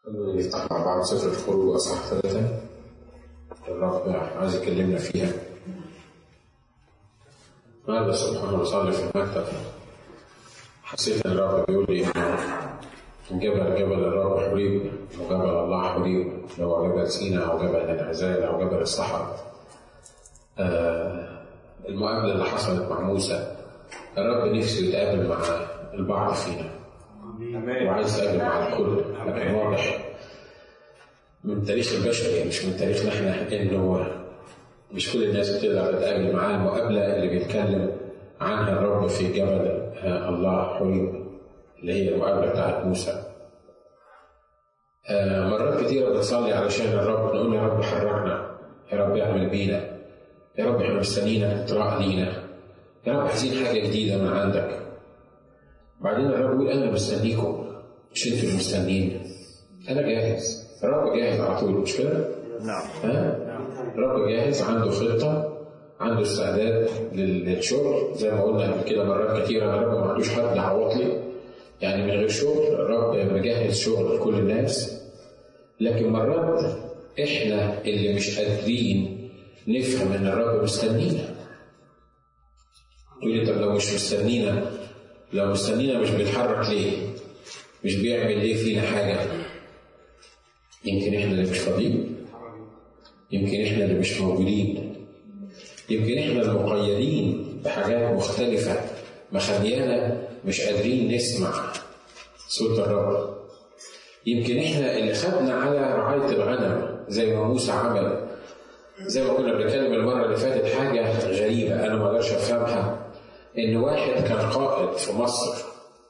نفتح مع بعض سفر الخروج أصحاح ثلاثة الرب عايز يكلمنا فيها النهارده سبحان الله صلي في المكتب حسيت ان الرب بيقول لي انه جبل جبل الرب حريب وجبل الله حريب اللي هو جبل سينا او جبل العزال او جبل الصحراء آه المقابله اللي حصلت مع موسى الرب نفسه يتقابل مع البعض فينا وعايز يتقابل مع الكل لكن واضح من تاريخ البشري مش من تاريخنا احنا انه مش كل الناس بتقدر تتقابل معاه المقابله اللي بيتكلم عنها الرب في جبل الله حريب اللي هي المقابله بتاعت موسى. آه مرات كتيرة بنصلي علشان الرب نقول يا رب حركنا يا رب اعمل بينا يا رب احنا مستنيينك تطرق لينا يا رب عايزين حاجة جديدة من عندك بعدين الرب يقول أنا مستنيكم مش أنتوا اللي مستنيين أنا جاهز الرب جاهز على طول مش كده؟ نعم ها؟ الرب جاهز عنده خطة عنده استعداد للشغل زي ما قلنا قبل كده مرات كتيرة الرب ما عندوش حد عواطلي يعني من غير شغل الرب مجهز شغل لكل الناس لكن مرات احنا اللي مش قادرين نفهم ان الرب مستنينا تقول لي طب لو مش مستنينا لو مستنينا مش بيتحرك ليه؟ مش بيعمل ليه فينا حاجة؟ يمكن احنا اللي مش فاضيين يمكن احنا اللي مش موجودين يمكن احنا المقيدين بحاجات مختلفة مخليانا مش قادرين نسمع صوت الرب يمكن احنا اللي خدنا على رعاية الغنم زي ما موسى عمل زي ما كنا بنتكلم المرة اللي فاتت حاجة غريبة أنا ما أقدرش أفهمها إن واحد كان قائد في مصر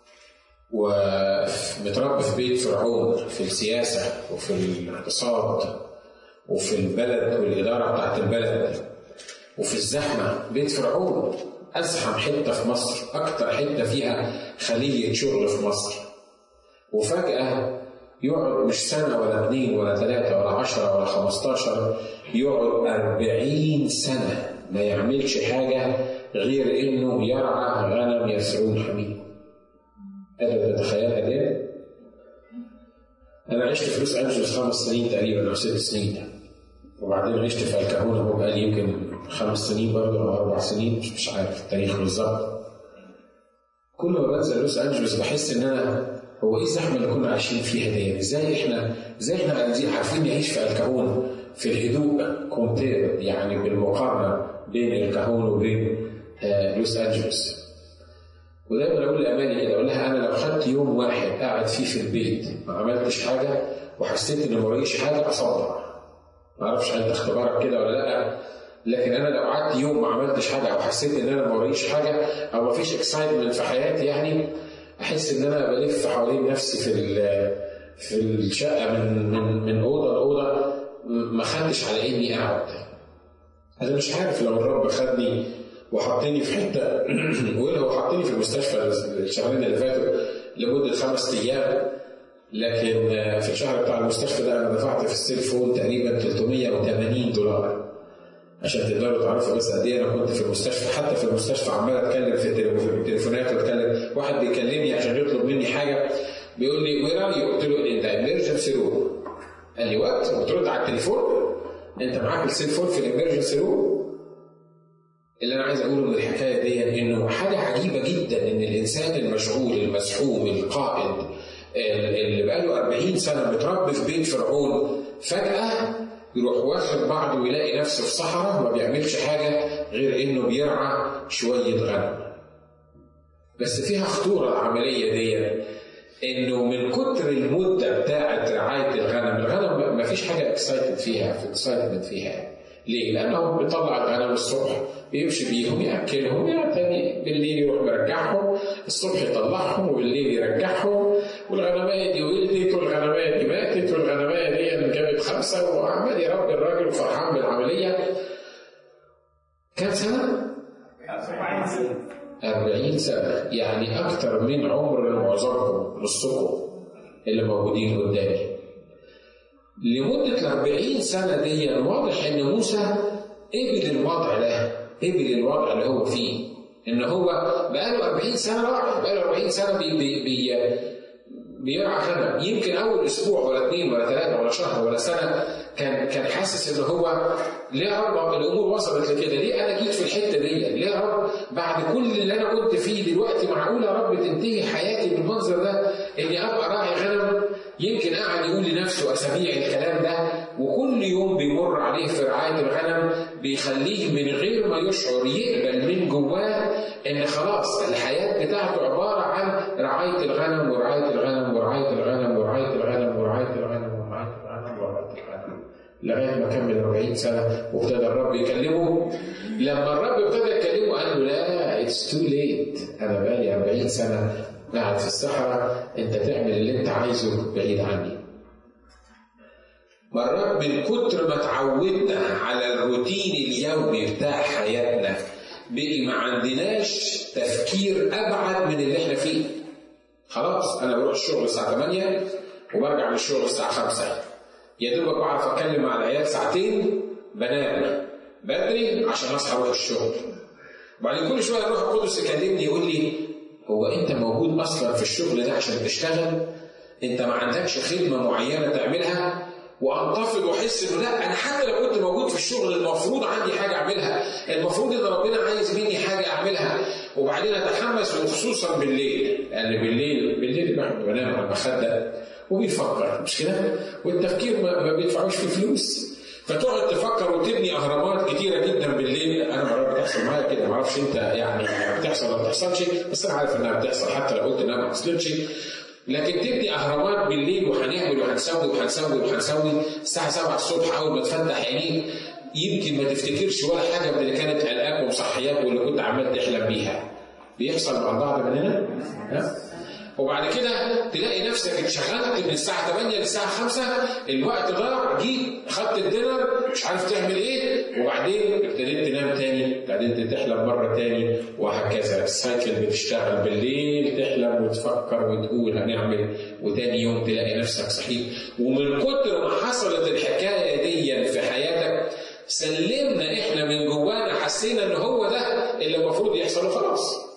ومتربي في بيت فرعون في السياسة وفي الاقتصاد وفي البلد والإدارة بتاعت البلد وفي الزحمة بيت فرعون أزحم حتة في مصر أكتر حتة فيها خلية شغل في مصر وفجأة يقعد مش سنة ولا اتنين ولا ثلاثة ولا عشرة ولا خمستاشر يقعد أربعين سنة ما يعملش حاجة غير إنه يرعى غنم يسرون حميد قادر تتخيلها دي؟ أنا عشت في لوس أنجلوس خمس سنين تقريبا أو ست سنين وبعدين عشت في الكهون هو بقالي يمكن خمس سنين برضه أو أربع سنين مش, مش عارف التاريخ بالظبط كل ما بنزل لوس أنجلوس بحس إن أنا هو إيه الزحمة اللي كنا عايشين فيها دي؟ إزاي إحنا إزاي إحنا عارفين نعيش في الكهون في الهدوء كومبير يعني بالمقارنة بين الكهون وبين آه لوس أنجلوس ودايما اقول لاماني كده اقول لها انا لو خدت يوم واحد قاعد فيه في البيت ما عملتش حاجه وحسيت ان ما ورايش حاجه اصدع ما اعرفش انت اختبارك كده ولا لا لكن انا لو قعدت يوم ما عملتش حاجه او حسيت ان انا ما ورايش حاجه او ما فيش اكسايتمنت في حياتي يعني احس ان انا بلف حوالين نفسي في في الشقه من من من اوضه لاوضه ما خدتش على اني اقعد انا مش عارف لو الرب خدني وحطني في حته ولو حطني في المستشفى الشهرين اللي فاتوا لمده خمس ايام لكن في الشهر بتاع المستشفى ده انا دفعت في السيلفون تقريبا 380 دولار عشان تقدروا تعرفوا بس قد ايه انا كنت في المستشفى حتى في المستشفى عمال اتكلم في التليفونات واتكلم واحد بيكلمني عشان يطلب مني حاجه بيقول لي وير ار يو؟ قلت له انت امرجنسي روم قال لي وات؟ بترد على التليفون؟ انت معاك السيلفون في الامرجنسي روم؟ اللي انا عايز اقوله من الحكايه دي انه حاجه عجيبه جدا ان الانسان المشغول المزحوم القائد اللي بقاله 40 سنه متربي في بيت فرعون فجاه يروح واخد بعضه ويلاقي نفسه في صحراء ما بيعملش حاجه غير انه بيرعى شويه غنم. بس فيها خطوره العمليه دي انه من كتر المده بتاعه رعايه الغنم، الغنم ما فيش حاجه اكسايتد فيها في اكسايتمنت فيها. ليه؟ لانه بيطلع الغنم الصبح بيمشي بيهم ياكلهم يعني بالليل يروح مرجعهم الصبح يطلعهم وبالليل يرجعهم والغنمايه دي ولدت والغنمايه دي ماتت والغنمايه دي جابت خمسه وعمال يربي الراجل وفرحان بالعمليه كم سنه؟ 40 سنة يعني أكثر من عمر معظمكم نصكم اللي موجودين قدامي لمدة ال 40 سنة دي واضح إن موسى قبل الوضع ده قبل الوضع اللي هو فيه إن هو بقاله 40 سنة راح بقاله 40 سنة بي بي بي بيرعى غنم يمكن اول اسبوع ولا اثنين ولا ثلاثه ولا شهر ولا سنه كان كان حاسس ان هو ليه يا رب الامور وصلت لكده؟ ليه انا جيت في الحته دي؟ ليه يا رب بعد كل اللي انا كنت فيه دلوقتي معقول يا رب تنتهي حياتي بالمنظر ده اني ابقى راعي غنم يمكن قاعد يقول لنفسه اسابيع الكلام ده وكل يوم بيمر عليه في رعايه الغنم بيخليه من غير ما يشعر يقبل من جواه ان خلاص الحياه بتاعته عباره عن رعايه الغنم ورعايه الغنم ورعايه الغنم ورعايه الغنم ورعايه الغنم ورعايه الغنم ورعايه الغنم لغايه ما كمل 40 سنه وابتدى الرب يكلمه لما الرب ابتدى يكلمه قال له لا اتس تو ليت انا بقالي 40 سنه قاعد في الصحراء انت تعمل اللي انت عايزه بعيد عني مرات من كتر ما اتعودنا على الروتين اليومي بتاع حياتنا بقي ما عندناش تفكير ابعد من اللي احنا فيه خلاص انا بروح الشغل الساعه 8 وبرجع من الشغل الساعه 5 يا دوبك بعرف اتكلم مع العيال ساعتين بنام بدري عشان اصحى اروح الشغل وبعدين كل شويه الروح القدس يكلمني يقول لي هو انت موجود اصلا في الشغل ده عشان تشتغل انت ما عندكش خدمه معينه تعملها وانتفض واحس انه لا انا حتى لو كنت موجود في الشغل المفروض عندي حاجه اعملها المفروض ان ربنا عايز مني حاجه اعملها وبعدين اتحمس وخصوصا بالليل لان بالليل بالليل الواحد بينام على المخده وبيفكر مش كده والتفكير ما, ما بيدفعوش فيه فلوس فتقعد تفكر وتبني اهرامات كتيره جدا بالليل انا مرات بتحصل معايا كده ما اعرفش انت يعني بتحصل ولا ما بتحصلش بس انا عارف انها بتحصل حتى لو قلت انها ما حصلتش لكن تبني اهرامات بالليل وهنعمل وهنسوي وهنسوي وهنسوي الساعه 7 الصبح اول ما تفتح عينيك يمكن ما تفتكرش ولا حاجه من اللي كانت قلقاك ومصحياك واللي كنت عمال تحلم بيها بيحصل مع بعض مننا ها وبعد كده تلاقي نفسك اتشغلت من الساعة 8 للساعة 5 الوقت ضاع جيت خدت الدينر مش عارف تعمل ايه وبعدين ابتديت تنام تاني بعدين تحلم مرة تاني وهكذا السايكل بتشتغل بالليل تحلم وتفكر وتقول هنعمل وتاني يوم تلاقي نفسك صحيت ومن كتر ما حصلت الحكاية دي في حياتك سلمنا احنا من جوانا حسينا ان هو ده اللي المفروض يحصل وخلاص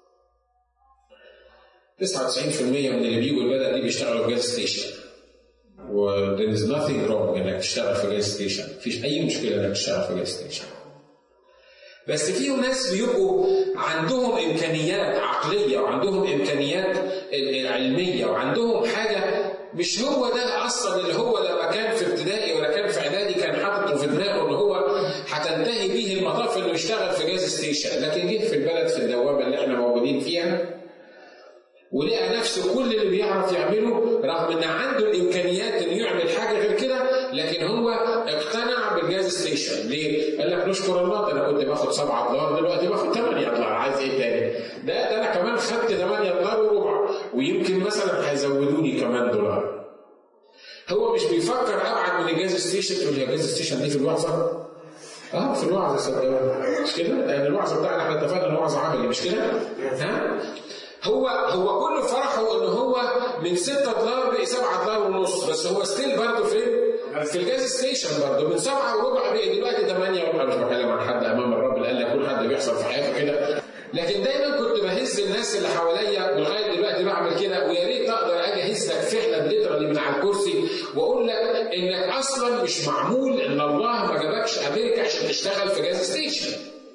99% من اللي بيجوا البلد دي بيشتغلوا في جاز ستيشن و there is nothing wrong انك تشتغل في جاز ستيشن مفيش اي مشكله انك تشتغل في جاز ستيشن بس فيهم ناس بيبقوا عندهم امكانيات عقليه وعندهم امكانيات علميه وعندهم حاجه مش هو ده اصلا اللي هو لما كان في ابتدائي ولا كان في اعدادي كان حاطه في دماغه ان هو هتنتهي به المطاف انه يشتغل في جاز ستيشن لكن جه في البلد في الدوامه اللي احنا موجودين فيها ولقى نفسه كل اللي بيعرف يعمله رغم ان عنده الامكانيات انه يعمل حاجه غير كده لكن هو اقتنع بالجاز ستيشن ليه؟ قال لك نشكر الله ده انا كنت باخد 7 دولار دلوقتي باخد 8 دولار عايز ايه تاني؟ ده ده انا كمان خدت 8 دولار وربع ويمكن مثلا هيزودوني كمان دولار. هو مش بيفكر ابعد من الجاز ستيشن تقول لي الجاز ستيشن دي في الوعظه؟ اه في الوعظه صدقني مش كده؟ لان الوعظه بتاعنا احنا اتفقنا ان الوعظه عملي مش كده؟ ها؟ هو هو كل فرحه ان هو من 6 دولار بقي 7 دولار ونص بس هو ستيل برضه فين؟ في الجاز ستيشن برضه من 7 وربع بقي دلوقتي 8 وربع مش بتكلم عن حد امام الرب اللي قال لك كل حد بيحصل في حياته كده لكن دايما كنت بهز الناس اللي حواليا ولغايه دلوقتي بعمل كده ويا ريت اقدر اجي اهزك فعلا ليترالي من على الكرسي واقول لك انك اصلا مش معمول ان الله ما جابكش امريكا عشان تشتغل في جاز ستيشن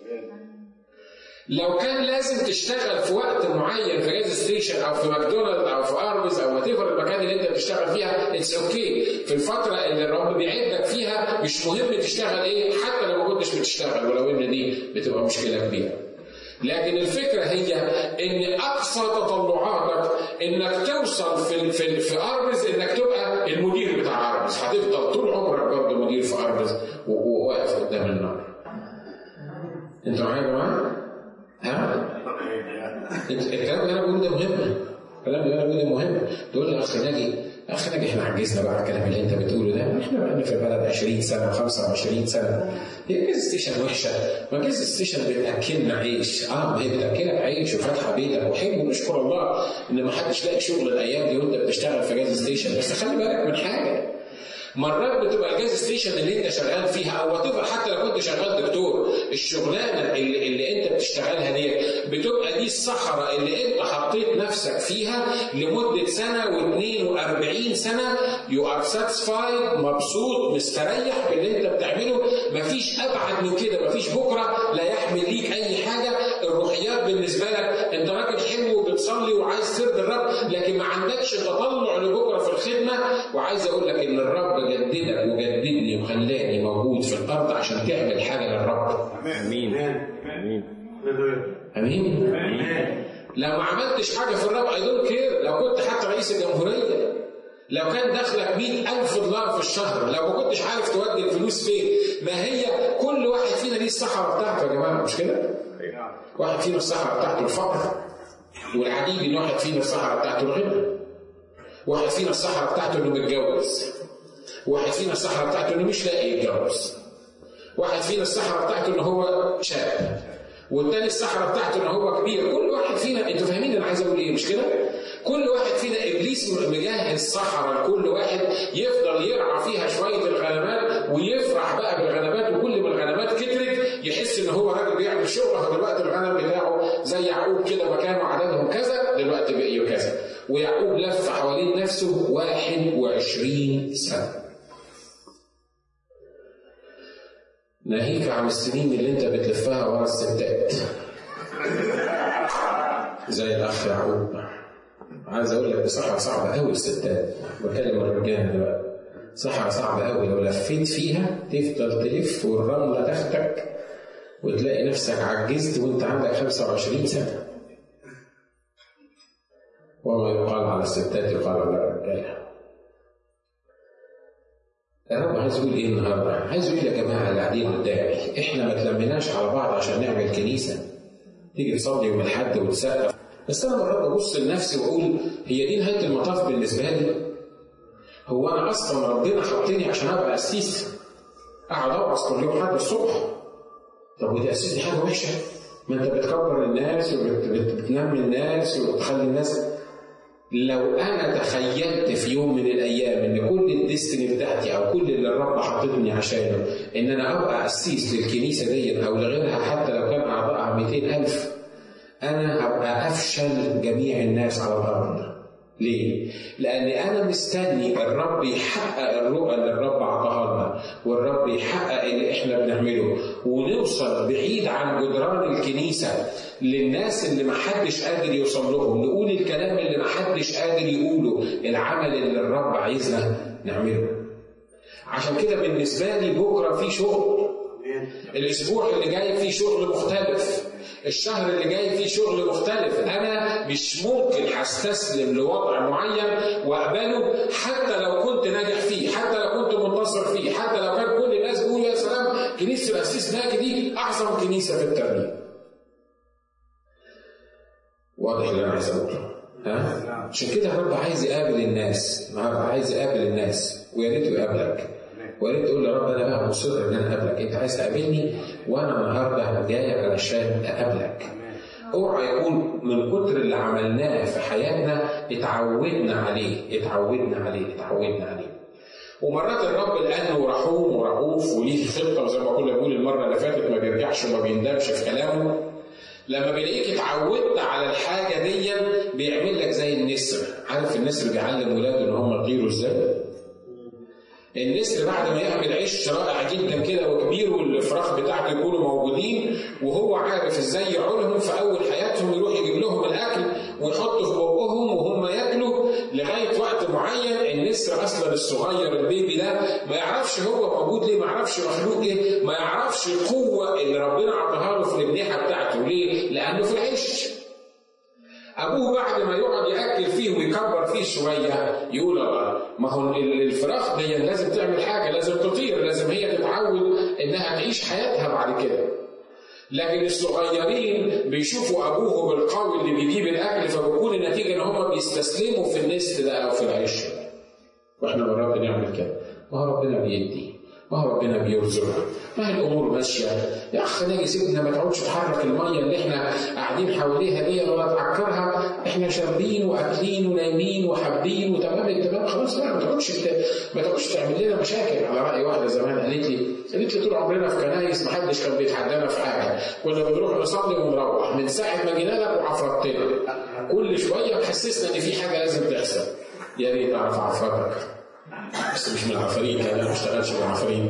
لو كان لازم تشتغل في وقت معين في جاز ستيشن او في ماكدونالد او في ارمز او وات المكان اللي انت بتشتغل فيها اتس اوكي okay. في الفتره اللي الرب بيعدك فيها مش مهم تشتغل ايه حتى لو ما كنتش بتشتغل ولو ان دي بتبقى مشكله كبيره. لكن الفكره هي ان اقصى تطلعاتك انك توصل في في في ارمز انك تبقى المدير بتاع ارمز هتفضل طول عمرك برضه مدير في ارمز وواقف قدام النار. انتوا معايا يا جماعه؟ ها؟ الكلام اللي انا بقوله ده مهم الكلام اللي انا بقوله ده مهم تقول لي اخ ناجي اخ ناجي احنا عجزنا بقى الكلام اللي انت بتقوله ده احنا بقى في البلد 20 سنه 25 سنه هي جاز ستيشن وحشه ما جاز ستيشن بتاكلنا عيش اه ما هي بتاكلك عيش وفاتحه بيتك وحلو ونشكر الله ان ما حدش لاقي شغل الايام دي وانت بتشتغل في جاز ستيشن بس خلي بالك من حاجه مرات بتبقى الجاز ستيشن اللي انت شغال فيها او وات حتى لو كنت شغال دكتور الشغلانه اللي, اللي انت بتشتغلها دي بتبقى دي الصحراء اللي انت حطيت حطيت نفسك فيها لمدة سنة واثنين وأربعين سنة you are satisfied مبسوط مستريح باللي انت بتعمله مفيش أبعد من كده مفيش بكرة لا يحمل ليك أي حاجة الروحيات بالنسبة لك انت راجل حلو وبتصلي وعايز ترضي الرب لكن ما عندكش تطلع لبكرة في الخدمة وعايز أقول لك إن الرب جددك وجددني وخلاني موجود في الأرض عشان تعمل حاجة للرب امين امين امين لو ما عملتش حاجه في الرب اي دونت كير لو كنت حتى رئيس الجمهوريه لو كان دخلك مئة ألف دولار في الشهر لو ما كنتش عارف تودي الفلوس فين ما هي كل واحد فينا ليه الصحراء بتاعته يا جماعة مش كده؟ واحد فينا الصحراء بتاعته الفقر والعجيب إن واحد فينا الصحراء بتاعته الغنى واحد فينا الصحراء بتاعته إنه متجوز واحد فينا الصحراء بتاعته إنه مش لاقي يتجوز واحد فينا الصحراء بتاعته إن هو شاب والتاني الصحراء بتاعته ان هو كبير كل واحد فينا انتوا فاهمين انا عايز اقول ايه مش كده كل واحد فينا ابليس مجهز صحراء لكل واحد يفضل يرعى فيها شويه الغنمات ويفرح بقى بالغنمات وكل ما الغنمات كترت يحس ان هو راجل بيعمل شغل هو دلوقتي الغنم بتاعه زي يعقوب كده مكانه عددهم كذا دلوقتي بقيوا كذا ويعقوب لف حوالين نفسه 21 سنه ناهيك عن السنين اللي انت بتلفها ورا الستات زي الاخ يعقوب عايز اقول لك دي صحراء صعبه قوي الستات بكلم الرجال دلوقتي صحراء صعبه قوي لو لفيت فيها تفضل تلف والرمله تاخدك وتلاقي نفسك عجزت وانت عندك 25 سنه وما يقال على الستات يقال على الرجاله الرب عايز يقول ايه النهارده؟ عايز يقول يا جماعه اللي قاعدين قدامي احنا ما تلميناش على بعض عشان نعمل كنيسه. تيجي تصلي يوم الاحد وتسقف بس انا مرات ببص لنفسي واقول هي دي نهايه المطاف بالنسبه لي؟ هو انا اصلا ربنا حطني عشان ابقى قسيس؟ اقعد اوعظ كل يوم حد الصبح. طب ودي قسيس دي حاجه وحشه؟ ما انت بتكبر الناس وبتنمي الناس وبتخلي الناس لو انا تخيلت في يوم من الايام ان كل الديستني بتاعتي او كل اللي الرب حاططني عشانه ان انا ابقى قسيس للكنيسه دي او لغيرها حتى لو كان اعضائها 200000 انا هبقى افشل جميع الناس على الارض ليه؟ لأن أنا مستني الرب يحقق الرؤى اللي الرب عطاها لنا، والرب يحقق اللي إحنا بنعمله، ونوصل بعيد عن جدران الكنيسة للناس اللي محدش قادر يوصل لهم، نقول الكلام اللي محدش قادر يقوله، العمل اللي الرب عايزنا نعمله. عشان كده بالنسبة لي بكرة في شغل. الأسبوع اللي جاي فيه شغل مختلف. الشهر اللي جاي فيه شغل مختلف انا مش ممكن هستسلم لوضع معين واقبله حتى لو كنت ناجح فيه حتى لو كنت منتصر فيه حتى لو كان كل الناس بيقولوا يا سلام كنيسه الاسيس ناجي دي اعظم كنيسه في الترنيم واضح اللي انا عايز اقوله ها عشان كده الرب عايز يقابل الناس النهارده عايز يقابل الناس ويا ريته يقابلك ويا ريت تقول يا رب انا بقى مصر ان انا اقابلك انت عايز تقابلني وانا النهارده جاي علشان اقابلك اوعى يكون من كتر اللي عملناه في حياتنا اتعودنا عليه اتعودنا عليه اتعودنا عليه ومرات الرب لانه رحوم ورؤوف وليه خطه وزي ما كنا بنقول المره اللي فاتت ما بيرجعش وما بيندمش في كلامه لما بيلاقيك اتعودت على الحاجه دي بيعمل لك زي النسر عارف النسر بيعلم ولاده ان هم يطيروا ازاي النسر بعد ما يعمل عيش رائع جدا كده وكبير والفراخ بتاعته يكونوا موجودين وهو عارف ازاي يعولهم في اول حياتهم يروح يجيب لهم الاكل ويحطه في بقهم وهم ياكلوا لغايه وقت معين النسر اصلا الصغير البيبي ده ما يعرفش هو موجود ليه ما يعرفش مخلوق ايه ما يعرفش القوه اللي ربنا عطاها له في الاجنحه بتاعته ليه؟ لانه في العيش ابوه بعد ما يقعد ياكل فيه ويكبر فيه شويه يقول الله ما هو الفراخ دي لازم تعمل حاجه لازم تطير لازم هي تتعود انها تعيش حياتها بعد كده لكن الصغيرين بيشوفوا ابوهم القوي اللي بيجيب الاكل فبيكون النتيجه ان هم بيستسلموا في النست ده او في العيش واحنا مرات بنعمل كده ما هو ربنا بيدي ما هو ربنا بيرزق ما هي الامور ماشيه يا اخ ناجي سيبنا ما تقعدش تحرك الميه اللي احنا قاعدين حواليها دي ولا تعكرها احنا شاربين واكلين ونايمين وحابين وتمام التمام خلاص لا ما تقعدش ما تقعدش تعمل لنا مشاكل على راي واحده زمان قالت لي قالت لي طول عمرنا في كنايس ما حدش كان بيتحدانا في حاجه كنا بنروح نصلي ونروح من ساعه ما جينا لك وعفرتنا كل شويه محسسنا ان في حاجه لازم تحصل يا ريت اعرف اعفرتك بس مش من العفاريت انا ما بشتغلش بالعفاريت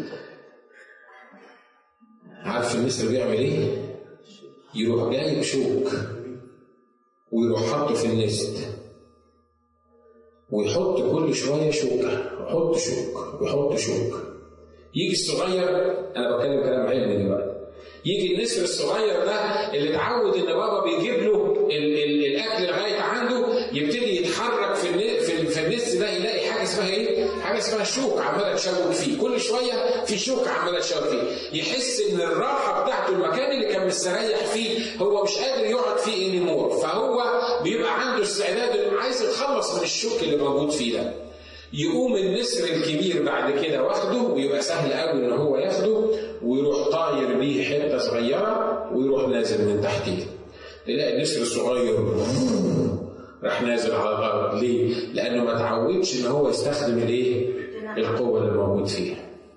عارف النسر بيعمل ايه؟ يروح جايب شوك ويروح حاطه في النست ويحط كل شويه شوكه ويحط شوك ويحط شوك يجي الصغير انا بتكلم كلام علمي دلوقتي يجي النسر الصغير ده اللي اتعود ان بابا بيجيب له ال ال الاكل لغايه عنده يبتدي يتحرك في في, في النس ده يلاقي حاجه اسمها ايه؟ حاجه اسمها شوك عماله تشوك فيه، كل شويه في شوك عماله تشوك فيه، يحس ان الراحه بتاعته المكان اللي كان مستريح فيه هو مش قادر يقعد فيه انيمور، فهو بيبقى عنده استعداد انه عايز يتخلص من الشوك اللي موجود فيه ده. يقوم النسر الكبير بعد كده واخده ويبقى سهل قوي ان هو ياخده ويروح طاير بيه حته صغيره ويروح نازل من تحتيه. تلاقي النسر الصغير راح نازل على الارض ليه؟ لانه ما تعودش ان هو يستخدم الايه؟ القوه اللي موجود فيها.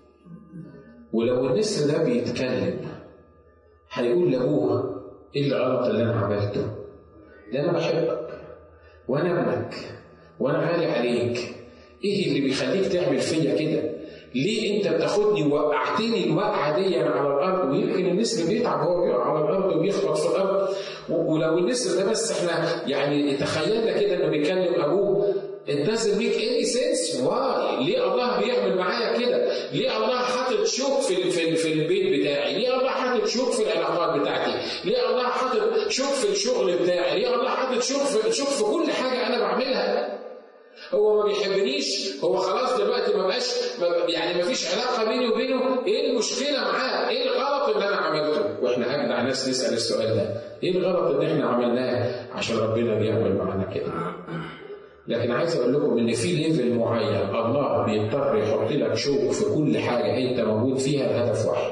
ولو النسر ده بيتكلم هيقول لابوه ايه الغلط اللي انا عملته؟ ده انا بحبك وانا ابنك وانا غالي عليك ايه اللي بيخليك تعمل فيا كده؟ ليه انت بتاخدني ووقعتني الوقعه دي على الارض ويمكن النسر بيتعب هو بيقع على الارض وبيخبط في الارض ولو النسر ده بس احنا يعني تخيلنا كده انه بيكلم ابوه It doesn't make any sense why ليه الله بيعمل معايا كده ليه الله حاطط شوك في في في البيت بتاعي ليه الله حاطط شوك في العلاقات بتاعتي ليه الله حاطط شوك في الشغل بتاعي ليه الله حاطط شوك في شوك في كل حاجه انا بعملها هو ما بيحبنيش هو خلاص دلوقتي ما بقاش يعني ما فيش علاقه بيني وبينه ايه المشكله معاه ايه الغلط اللي انا عملته واحنا اجدع ناس نسال السؤال ده ايه الغلط اللي احنا عملناه عشان ربنا بيعمل معانا كده لكن عايز اقول لكم ان في ليفل معين الله بيضطر يحط لك شوك في كل حاجه انت موجود فيها لهدف واحد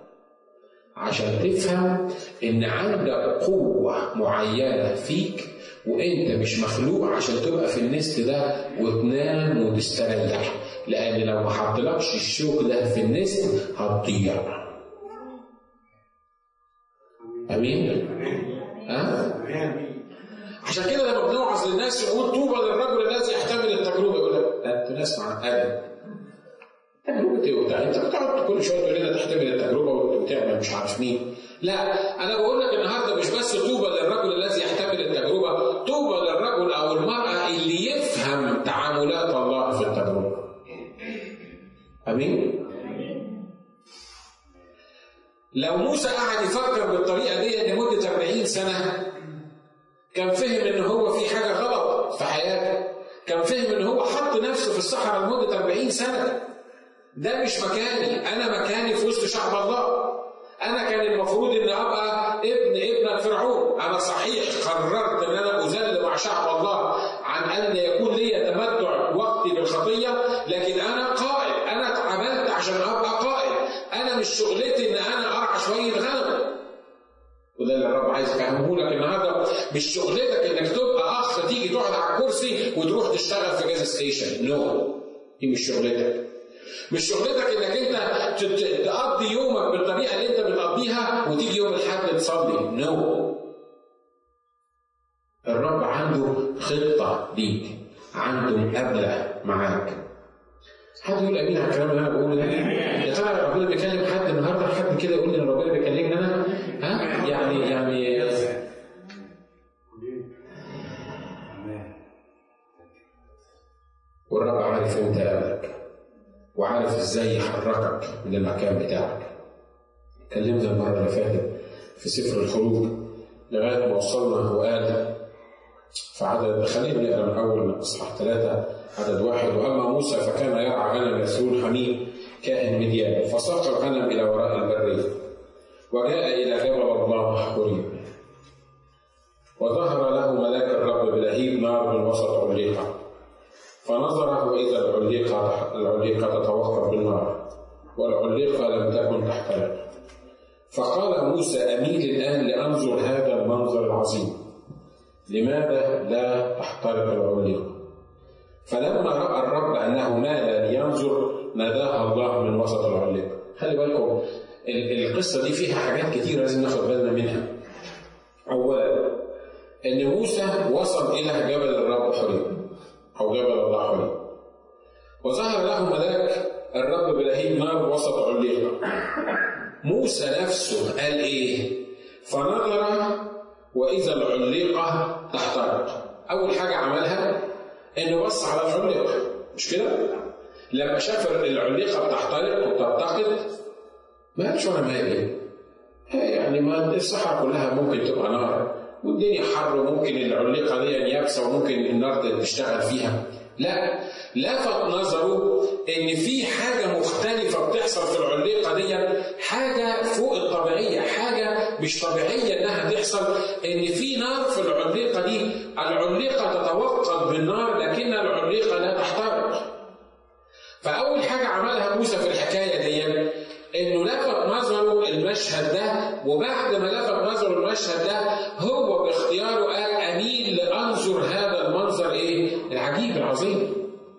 عشان تفهم ان عندك قوه معينه فيك وانت مش مخلوق عشان تبقى في النست ده وتنام وتستريح لان لو ما حطلكش الشوك ده في النست هتضيع امين ها عشان كده لما بنوعظ للناس نقول طوبى للرجل الذي يحتمل التجربه يقول لك انتوا ناس معقده تجربه ايه وبتاع انت بتقعد كل شويه تقول لنا تحتمل التجربه وتعمل مش عارف مين لا انا بقول لك النهارده مش بس طوبى للرجل الذي يحتمل التجربه طوبى للرجل او المراه اللي يفهم تعاملات الله في التجربه امين لو موسى قعد يفكر بالطريقه دي لمده 40 سنه كان فهم ان هو في حاجه غلط في حياته كان فهم ان هو حط نفسه في الصحراء لمده 40 سنه ده مش مكاني انا مكاني في وسط شعب الله انا كان المفروض ان ابقى ابن ابن فرعون انا صحيح قررت ان انا اذل مع شعب الله عن ان يكون لي تمتع وقتي بالخطيه لكن انا قائد انا اتعملت عشان ابقى قائد انا مش شغلتي ان انا ارعى شويه غنم وده اللي الرب عايز يفهمه لك النهارده مش شغلتك انك تبقى اخ تيجي تقعد على الكرسي وتروح تشتغل في جاز ستيشن نو no. دي مش شغلتك مش شغلتك انك انت تقضي يومك بالطريقه اللي انت بتقضيها وتيجي يوم الاحد تصلي نو no. الرب عنده خطه ليك عنده مقابله معاك حد يقول امين على الكلام اللي انا بقوله ده يا ترى ربنا بيكلم حد النهارده حد كده يقول لي ان ربنا بيكلمني انا ها يعني يعني والرب عارف انت قلبك وعارف ازاي يحركك من المكان بتاعك اتكلمنا المره اللي فاتت في سفر الخروج لغايه ما وصلنا وقال في عدد خلينا نقرا من اول اصحاح ثلاثه عدد واحد واما موسى فكان يرعى غنم يسرون حميم كائن مديان فساق الغنم الى وراء البريه وجاء الى جبل الله حريم وظهر له ملاك الرب بلهيب نار من وسط عليقه فنظر واذا العليقه العليقه تتوقف بالنار والعليقه لم تكن لماذا لا تحترق العليقة فلما رأى الرب أنه مال لينظر ناداها الله من وسط العليقة خلي بالكم القصة دي فيها حاجات كتير لازم ناخد بالنا منها أولا إن موسى وصل إلى جبل الرب حريم أو جبل الله حريم وظهر له ملاك الرب بلهيب نار وسط عليقة موسى نفسه قال إيه؟ فنظر وإذا العليقة تحترق أول حاجة عملها إنه بص على العليقة مش كده؟ لما شاف العليقة بتحترق وبتتقد ما قالش وأنا مالي يعني ما الصحراء كلها ممكن تبقى نار والدنيا حر وممكن العليقة دي يابسة وممكن النار تشتغل فيها لا لفت نظره ان في حاجه مختلفه بتحصل في العليقه دي حاجه فوق الطبيعيه حاجه مش طبيعيه انها تحصل ان في نار في العليقه دي العليقه تتوقد بالنار لكن العليقه لا تحترق فاول حاجه عملها موسى في الحكايه دي انه لفت نظره المشهد ده وبعد ما لفت نظره المشهد ده هو باختياره قال اميل لانظر هذا المنظر ايه؟ العجيب العظيم.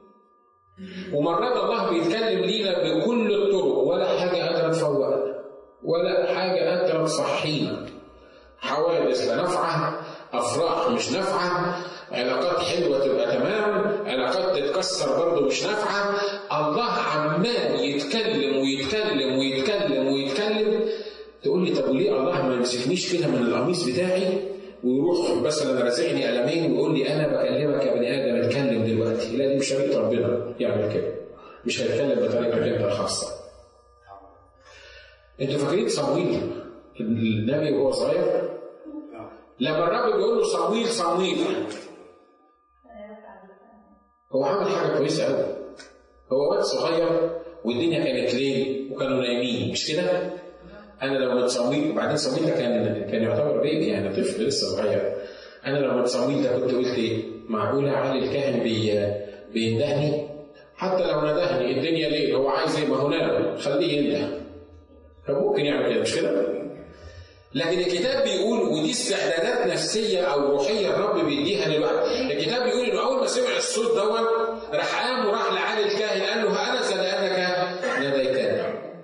ومرات الله بيتكلم لينا بكل الطرق ولا حاجه قادره تفوقنا ولا حاجه قادره تصحينا. حوادث لا نافعه، افراح مش نافعه، علاقات حلوه تبقى تمام، علاقات تتكسر برضه مش نافعه، الله عمال يتكلم ويتكلم ويتكلم ويتكلم تقول لي طب وليه الله ما يمسكنيش كده من القميص بتاعي ويروح مثلا رازعني قلمين ويقول لي انا بكلمك يا بني ادم اتكلم دلوقتي لا دي مش طريقه ربنا يعمل كده مش هيتكلم بطريقتك انت الخاصه انتوا فاكرين صمويل النبي وهو صغير لما الرب بيقول له صمويل صمويل هو عمل حاجه كويسه قوي هو واد صغير والدنيا كانت ليل وكانوا نايمين مش كده؟ انا لو من صمويل وبعدين صمويل ده كان كان يعتبر بيبي يعني طفل لسه صغير انا لو من صمويل ده كنت قلت ايه؟ معقوله علي الكاهن بي بيندهني؟ حتى لو ندهني الدنيا ليل هو عايز ايه؟ ما هو نام خليه ينده كان ممكن يعمل كده مش كده؟ لكن الكتاب بيقول ودي استعدادات نفسيه او روحيه الرب بيديها للواحد الكتاب بيقول انه اول ما سمع الصوت دوت راح قام وراح لعلي الكاهن قال له هانذا لانك ناديتني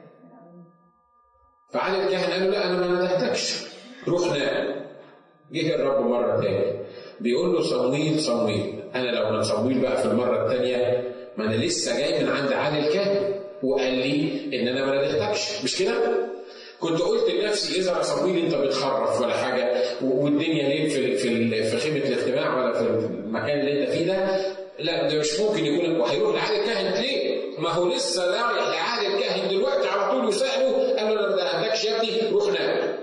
فعلي الكاهن قال له لا انا ما ندهتكش روح نام جه الرب مره تاني بيقول له صمويل صمويل انا لو من صمويل بقى في المره الثانيه ما انا لسه جاي من عند علي الكاهن وقال لي ان انا ما ندهتكش مش كده؟ كنت قلت لنفسي اذا يا صمويل انت بتخرف ولا حاجه والدنيا ليه في في في خيمه الاجتماع ولا في المكان اللي انت فيه ده لا ده مش ممكن يكون وهيروح لعالي الكاهن ليه؟ ما هو لسه رايح لعالي الكاهن دلوقتي على طول وساله قال له انا ما دهنتكش يا ابني روح نام.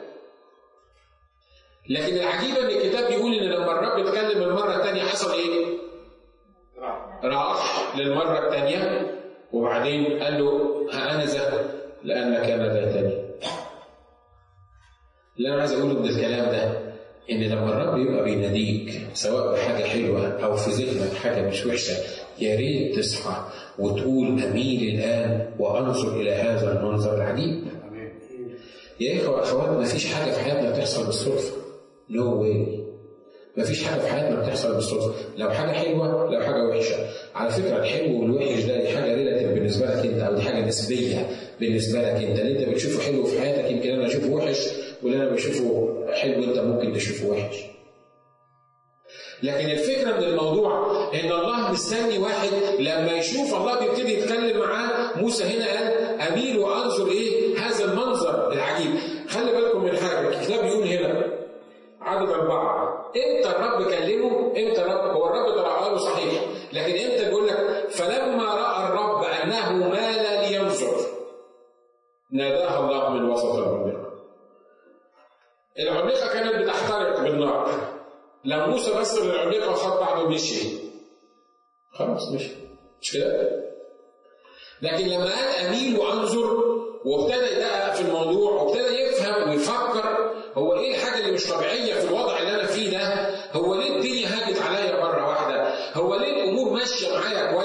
لكن العجيبه ان الكتاب بيقول ان لما الرب اتكلم المره الثانيه حصل ايه؟ راح للمره الثانيه وبعدين قال له ها انا ذهب لانك ناديتني. اللي انا عايز اقوله من الكلام ده ان لما الرب يبقى بيناديك سواء بحاجه حلوه او في ذهنك حاجه مش وحشه يا ريت تصحى وتقول اميل الان وانظر الى هذا المنظر العجيب. يا اخوه واخوات ما فيش حاجه في حياتنا بتحصل بالصدفه. نو no واي. ما فيش حاجه في حياتنا بتحصل بالصدفه، لو حاجه حلوه لو حاجه وحشه. على فكره الحلو والوحش ده دي حاجه ريلاتيف بالنسبه لك انت او دي حاجه نسبيه بالنسبه لك انت، اللي انت بتشوفه حلو في حياتك يمكن انا اشوفه وحش واللي انا بشوفه حلو انت ممكن تشوفه وحش. لكن الفكره من الموضوع ان الله مستني واحد لما يشوف الله بيبتدي يتكلم معاه موسى هنا قال اميل وانظر ايه هذا المنظر العجيب. خلي بالكم من حاجه الكتاب بيقول هنا عدد اربعه امتى الرب كلمه؟ امتى الرب هو الرب طلع له صحيح لكن امتى بيقول لك فلما راى الرب انه مال لينظر ناداها الله من وسط العملاق العملاقه كانت بتحترق بالنار لما موسى بس للعملاقه وخد بعضه ومشي خلاص مشي مش كده؟ لكن لما قال اميل وانظر وابتدى يدقق في الموضوع وابتدى يفهم ويفكر هو ايه الحاجه اللي مش طبيعيه في الوضع اللي انا فيه ده؟ هو ليه الدنيا هاجت عليا مره واحده؟ هو ليه الامور ماشيه معايا كويس عشان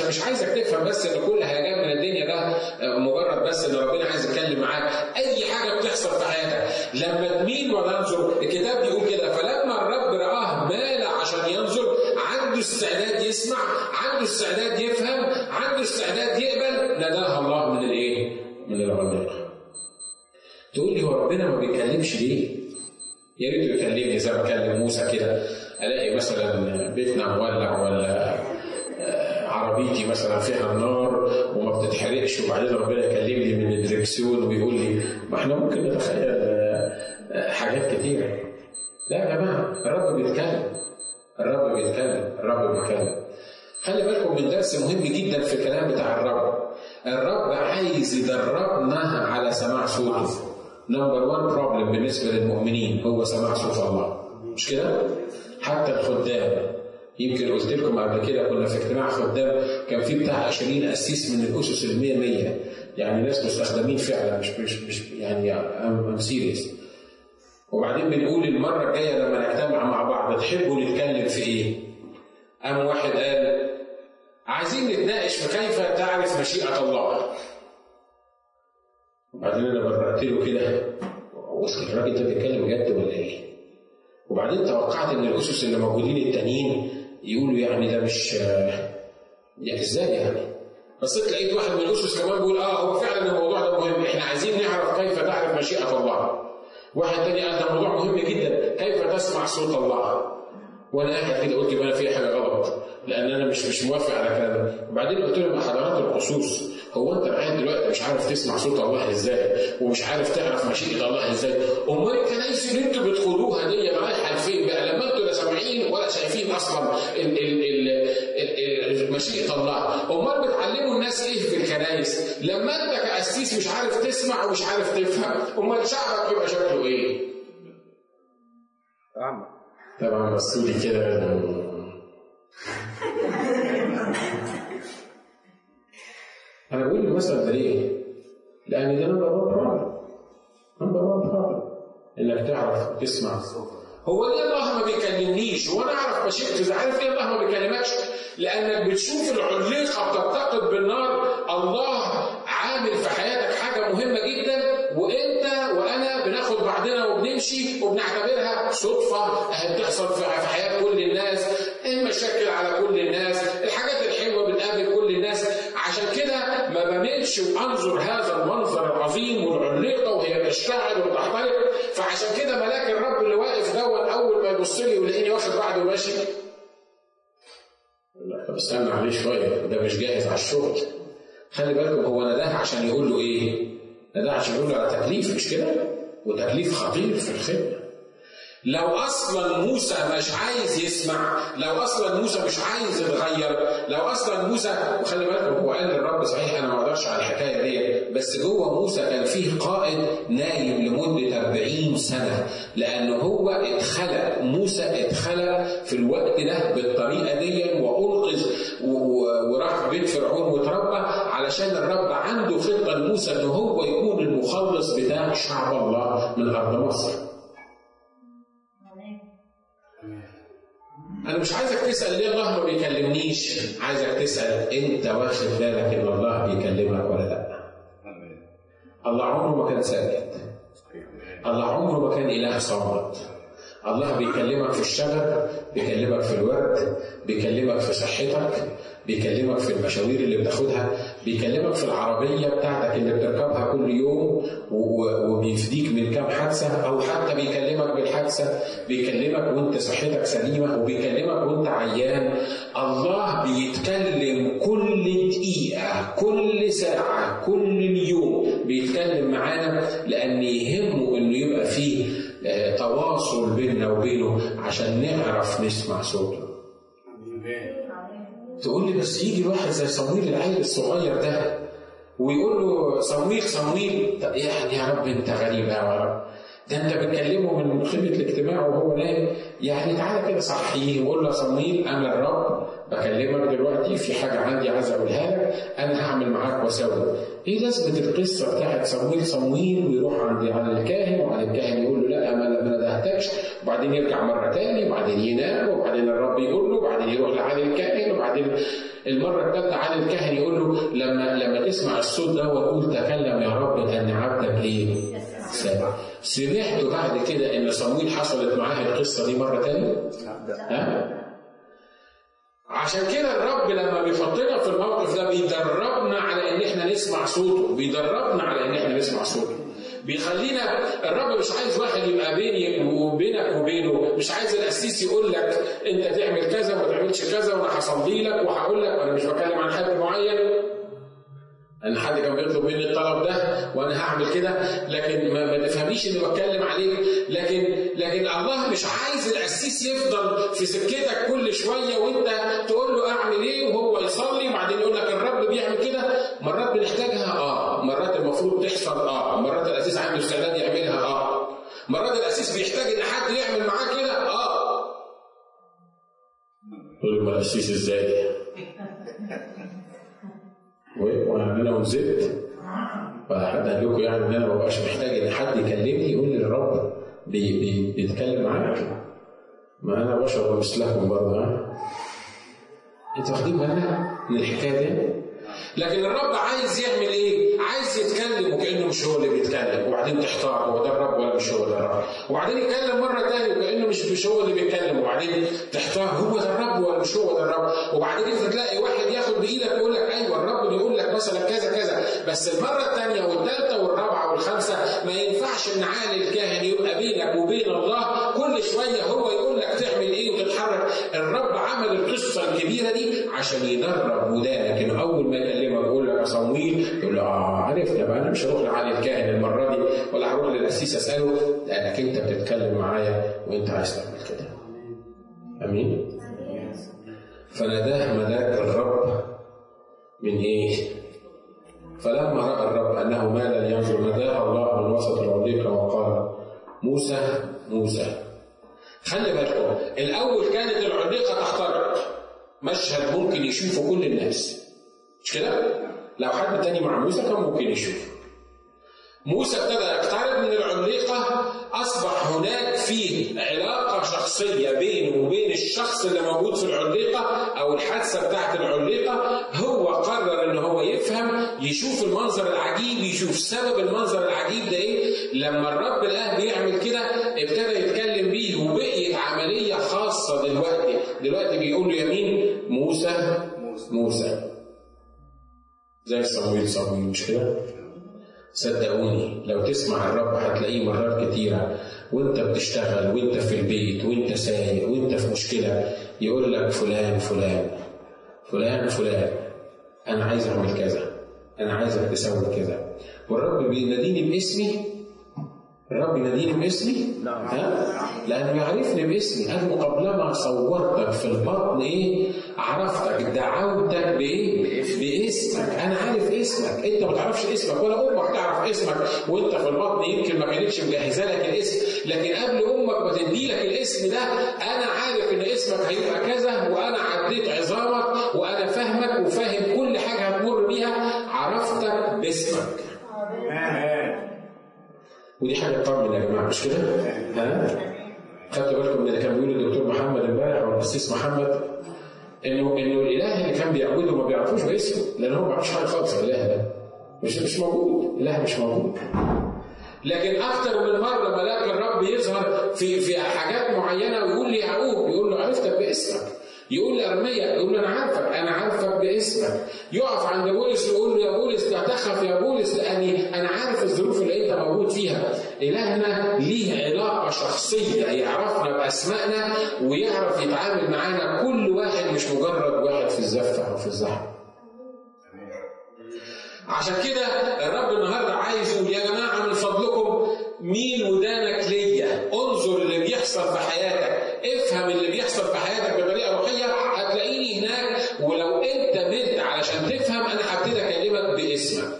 عشان مش عايزك تفهم بس ان كل هيجان من الدنيا ده مجرد بس ان ربنا عايز يتكلم معاك اي حاجه بتحصل في حياتك لما تميل وتنظر الكتاب بيقول كده فلما الرب رآه مال عشان ينظر عنده استعداد يسمع عنده استعداد يفهم عنده استعداد يقبل نداها الله من الايه؟ من العملاق تقول لي هو ربنا ما بيتكلمش ليه؟ يا ريت يكلمني زي ما كلم موسى كده الاقي مثلا بيتنا مولع ولا عربيتي مثلا فيها النار وما بتتحرقش وبعدين ربنا يكلمني من الدركسيون ويقول لي ما احنا ممكن نتخيل حاجات كتيره لا يا جماعه الرب بيتكلم الرب بيتكلم الرب بيتكلم خلي بالكم من درس مهم جدا في الكلام بتاع الرب الرب عايز يدربنا على سماع صوته نمبر 1 بروبلم بالنسبه للمؤمنين هو سماع صوت الله مش كده؟ حتى الخدام يمكن قلت لكم قبل كده كنا في اجتماع خدام كان في بتاع 20 قسيس من الاسس ال 100 100 يعني ناس مستخدمين فعلا مش مش مش يعني ام سيريس وبعدين بنقول المره الجايه لما نجتمع مع بعض تحبوا نتكلم في ايه؟ قام واحد قال عايزين نتناقش في كيف تعرف مشيئه الله وبعدين انا برأت له كده قلت الراجل ده بيتكلم جد ولا ايه؟ وبعدين توقعت ان الاسس اللي موجودين التانيين يقولوا يعني ده مش يعني ازاي يعني؟ بصيت لقيت واحد من الاسس كمان بيقول اه هو فعلا الموضوع ده مهم احنا عايزين نعرف كيف تعرف مشيئه الله. واحد تاني قال ده موضوع مهم جدا كيف تسمع صوت الله؟ وانا قاعد كده قلت يبقى انا في حاجه غلط لان انا مش مش موافق على كلام وبعدين قلت لهم حضرات الخصوص هو انت قاعد دلوقتي مش عارف تسمع صوت الله ازاي ومش عارف تعرف مشيئه الله ازاي امال الكنايس اللي انتوا بتخوضوها دي رايحه لفين بقى لما انتوا لا سامعين ولا شايفين اصلا ال ال ال ال مشيئه الله امال بتعلموا الناس ايه في الكنايس لما انت كاسيس مش عارف تسمع ومش عارف تفهم امال شعبك يبقى شكله ايه؟ أعمى طبعا بصوا لي كده انا بقول المثل ده ليه؟ لان ده نمبر 1 بروبلم نمبر 1 بروبلم انك تعرف تسمع هو ليه الله ما بيكلمنيش؟ هو انا اعرف مشيئته اذا عارف ليه الله ما بيكلمكش؟ لانك بتشوف العليقه بتتقد بالنار الله عامل في حياتك حاجه مهمه جدا وانت وانا بناخد بعضنا وبنمشي وبنعتبرها صدفه اهي بتحصل في حياه كل الناس المشاكل على كل الناس الحاجات الحلوه بتقابل كل الناس عشان كده ما بميلش وانظر هذا المنظر العظيم والعليقه وهي بتشتعل وبتحترق فعشان كده ملاك الرب اللي واقف دوت اول ما يبص لي ويلاقيني واخد بعضه وماشي لا طب استنى عليه شويه ده مش جاهز على الشغل خلي بالكم هو نداه عشان يقول له ايه؟ نداه عشان يقول له على تكليف مش كده؟ وتكليف خطير في الخدمه لو اصلا موسى مش عايز يسمع لو اصلا موسى مش عايز يتغير لو اصلا موسى وخلي بالكم هو قال للرب صحيح انا ما اقدرش على الحكايه دي بس جوه موسى كان فيه قائد نايم لمده 40 سنه لان هو اتخلق موسى اتخلق في الوقت ده بالطريقه دي والقذ وراح بيت فرعون واتربى علشان الرب عنده خطه لموسى ان هو يكون المخلص بتاع شعب الله من ارض مصر أنا مش عايزك تسأل ليه الله ما بيكلمنيش، عايزك تسأل أنت واخد بالك إن الله بيكلمك ولا لأ؟ الله عمره ما كان ساكت. الله عمره ما كان إله صامت. الله بيكلمك في الشجر، بيكلمك في الورد، بيكلمك في صحتك، بيكلمك في المشاوير اللي بتاخدها، بيكلمك في العربية بتاعتك اللي بتركبها كل يوم وبيفديك من كام حادثة أو حتى بيكلمك بالحادثة، بيكلمك وأنت صحتك سليمة وبيكلمك وأنت عيان، الله بيتكلم كل دقيقة، كل ساعة، كل اليوم بيتكلم معانا لأن يهمه إنه يبقى فيه تواصل بيننا وبينه عشان نعرف نسمع صوته. تقول لي بس يجي واحد زي صمويل العيل الصغير ده ويقول له صمويل صمويل يعني يا رب انت غريب يا رب ده انت بتكلمه من خيمه الاجتماع وهو نايم يعني تعالى كده صحيه وقول له صمويل انا الرب بكلمك دلوقتي في حاجه عندي عايز اقولها لك انا هعمل معاك واسوي ايه لازمه القصه بتاعت صمويل صمويل ويروح عند على الكاهن وبعدين الكاهن يقول له لا ما ما ندهتكش وبعدين يرجع مره تاني وبعدين ينام وبعدين الرب يقول له وبعدين يروح لعلي الكاهن وبعدين المرة الثالثة عن الكاهن يقول له لما لما تسمع الصوت ده وتقول تكلم يا رب أن عبدك إيه؟ سامع. سمعتوا بعد كده إن صمويل حصلت معاه القصة دي مرة تانية؟ ها؟ عشان كده الرب لما بيحطنا في الموقف ده بيدربنا على ان احنا نسمع صوته بيدربنا على ان احنا نسمع صوته بيخلينا الرب مش عايز واحد يبقى بيني وبينك وبينه مش عايز القسيس يقول لك انت تعمل كذا وما تعملش كذا وانا هصلي لك وهقول لك انا مش بتكلم عن حد معين ان حد كان بيطلب مني الطلب ده وانا هعمل كده لكن ما, ما تفهميش اني بتكلم عليك لكن لكن الله مش عايز القسيس يفضل في سكتك كل شويه وانت تقول له اعمل ايه وهو يصلي وبعدين يقول لك الرب بيعمل كده مرات بنحتاجها اه مرات المفروض تحصل اه مرات القسيس عنده استعداد يعملها اه مرات القسيس بيحتاج ان حد يعمل معاه كده اه تقول ما القسيس ازاي وانا ونزلت فحد قال لكم يعني ان انا ما بقاش محتاج ان حد يكلمني يقول لي الرب بي بي بيتكلم معاك ما انا بشر مثلكم برضه ها انتوا واخدين بالنا من الحكايه دي؟ لكن الرب عايز يعمل ايه؟ عايز يتكلم وكانه مش هو اللي بيتكلم وبعدين تحتار هو ده الرب ولا مش هو ده الرب وبعدين يتكلم مره ثانيه وكانه مش مش هو اللي بيتكلم وبعدين تحتار هو ده الرب ولا مش هو ده الرب وبعدين انت تلاقي واحد ياخد بايدك ويقول لك ايوه الرب بيقول لك مثلا كذا كذا بس المره الثانيه والثالثه والرابعه والخامسه ما ينفعش ان عالي الكاهن يبقى بينك وبين الله كل شويه هو يقول لك تعمل ايه وتتحرك الرب عمل القصه الكبيره دي عشان يدرب ودانك انه اول ما يكلمك يقول لك يا صمويل يقول له اه عرفت بقى انا مش هروح لعلي الكاهن المره دي ولا هروح للقسيس اساله لانك انت بتتكلم معايا وانت عايز تعمل كده امين فناداه ملاك الرب من ايه؟ فلما راى الرب انه مال لينظر ناداه الله من وسط العليقه وقال موسى موسى خلي بالكم الاول كانت العليقه تخترق مشهد ممكن يشوفه كل الناس مش كده؟ لو حد تاني مع موسى كان ممكن يشوفه موسى ابتدى يقترب من العليقة أصبح هناك فيه علاقة شخصية بينه وبين الشخص اللي موجود في العليقة أو الحادثة بتاعت العليقة هو قرر إن هو يفهم يشوف المنظر العجيب يشوف سبب المنظر العجيب ده إيه لما الرب الآه بيعمل كده ابتدى يتكلم بيه وبقيت عملية خاصة دلوقتي دلوقتي بيقول له يمين موسى موسى زي صمويل صمويل مش كده؟ صدقوني لو تسمع الرب هتلاقيه مرات كتيرة وانت بتشتغل وانت في البيت وانت سايق وانت في مشكلة يقول لك فلان فلان فلان فلان انا عايز اعمل كذا انا عايزك تسوي كذا والرب بيناديني باسمي الرب يناديني باسمي نعم. ها؟ لانه يعرفني باسمي انا قبلما صورتك في البطن ايه عرفتك دعوتك بايه باسمك انا عارف اسمك انت ما تعرفش اسمك ولا امك تعرف اسمك وانت في البطن يمكن ما كانتش مجهزه لك الاسم لكن قبل امك ما تدي لك الاسم ده انا عارف ان اسمك هيبقى كذا وانا عديت عظامك وانا فاهمك وفاهم كل حاجه هتمر بيها عرفتك باسمك ودي حاجه تطمن يا جماعه مش كده؟ ها؟ خدتوا بالكم من اللي كان بيقول الدكتور محمد امبارح او القسيس محمد انه انه الاله اللي كان بيعبده ما بيعرفوش باسمه لان هو ما بيعرفش حاجه خالص عن الاله ده مش مش موجود اله مش موجود لكن اكثر من مره ملاك الرب يظهر في في حاجات معينه ويقول لي يعقوب يقول له عرفتك باسمك يقول لارميا يقول له انا عارفك انا عارفك باسمك يقف عند بولس ويقول له يا بولس لا تخف يا بولس لاني انا عارف الظروف اللي انت موجود فيها الهنا ليه علاقه شخصيه يعرفنا باسمائنا ويعرف يتعامل معانا كل واحد مش مجرد واحد في الزفه او في الزحمه عشان كده الرب النهارده عايز يقول يا جماعه من فضلكم ميل ودانك ليا انظر اللي بيحصل في حياتك افهم اللي بيحصل في حياتك بطريقه روحيه هتلاقيني هناك ولو انت بنت علشان تفهم انا هبتدي اكلمك باسمك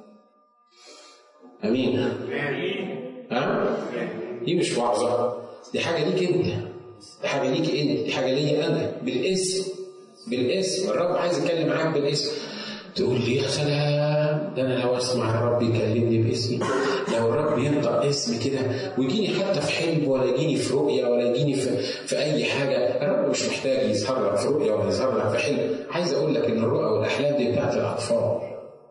امين ها دي مش وعظه دي حاجه ليك انت دي حاجه ليك انت دي حاجه ليا انا بالاسم بالاسم الرب عايز يتكلم معاك بالاسم تقول لي يا سلام ده انا لو اسمع الرب يكلمني باسمي لو الرب ينطق اسمي كده ويجيني حتى في حلم ولا يجيني في رؤيه ولا تلاقيني في, في اي حاجه الرب مش محتاج يظهر لك في رؤيه ولا يظهر لك في حلم عايز اقول لك ان الرؤى والاحلام دي بتاعت الاطفال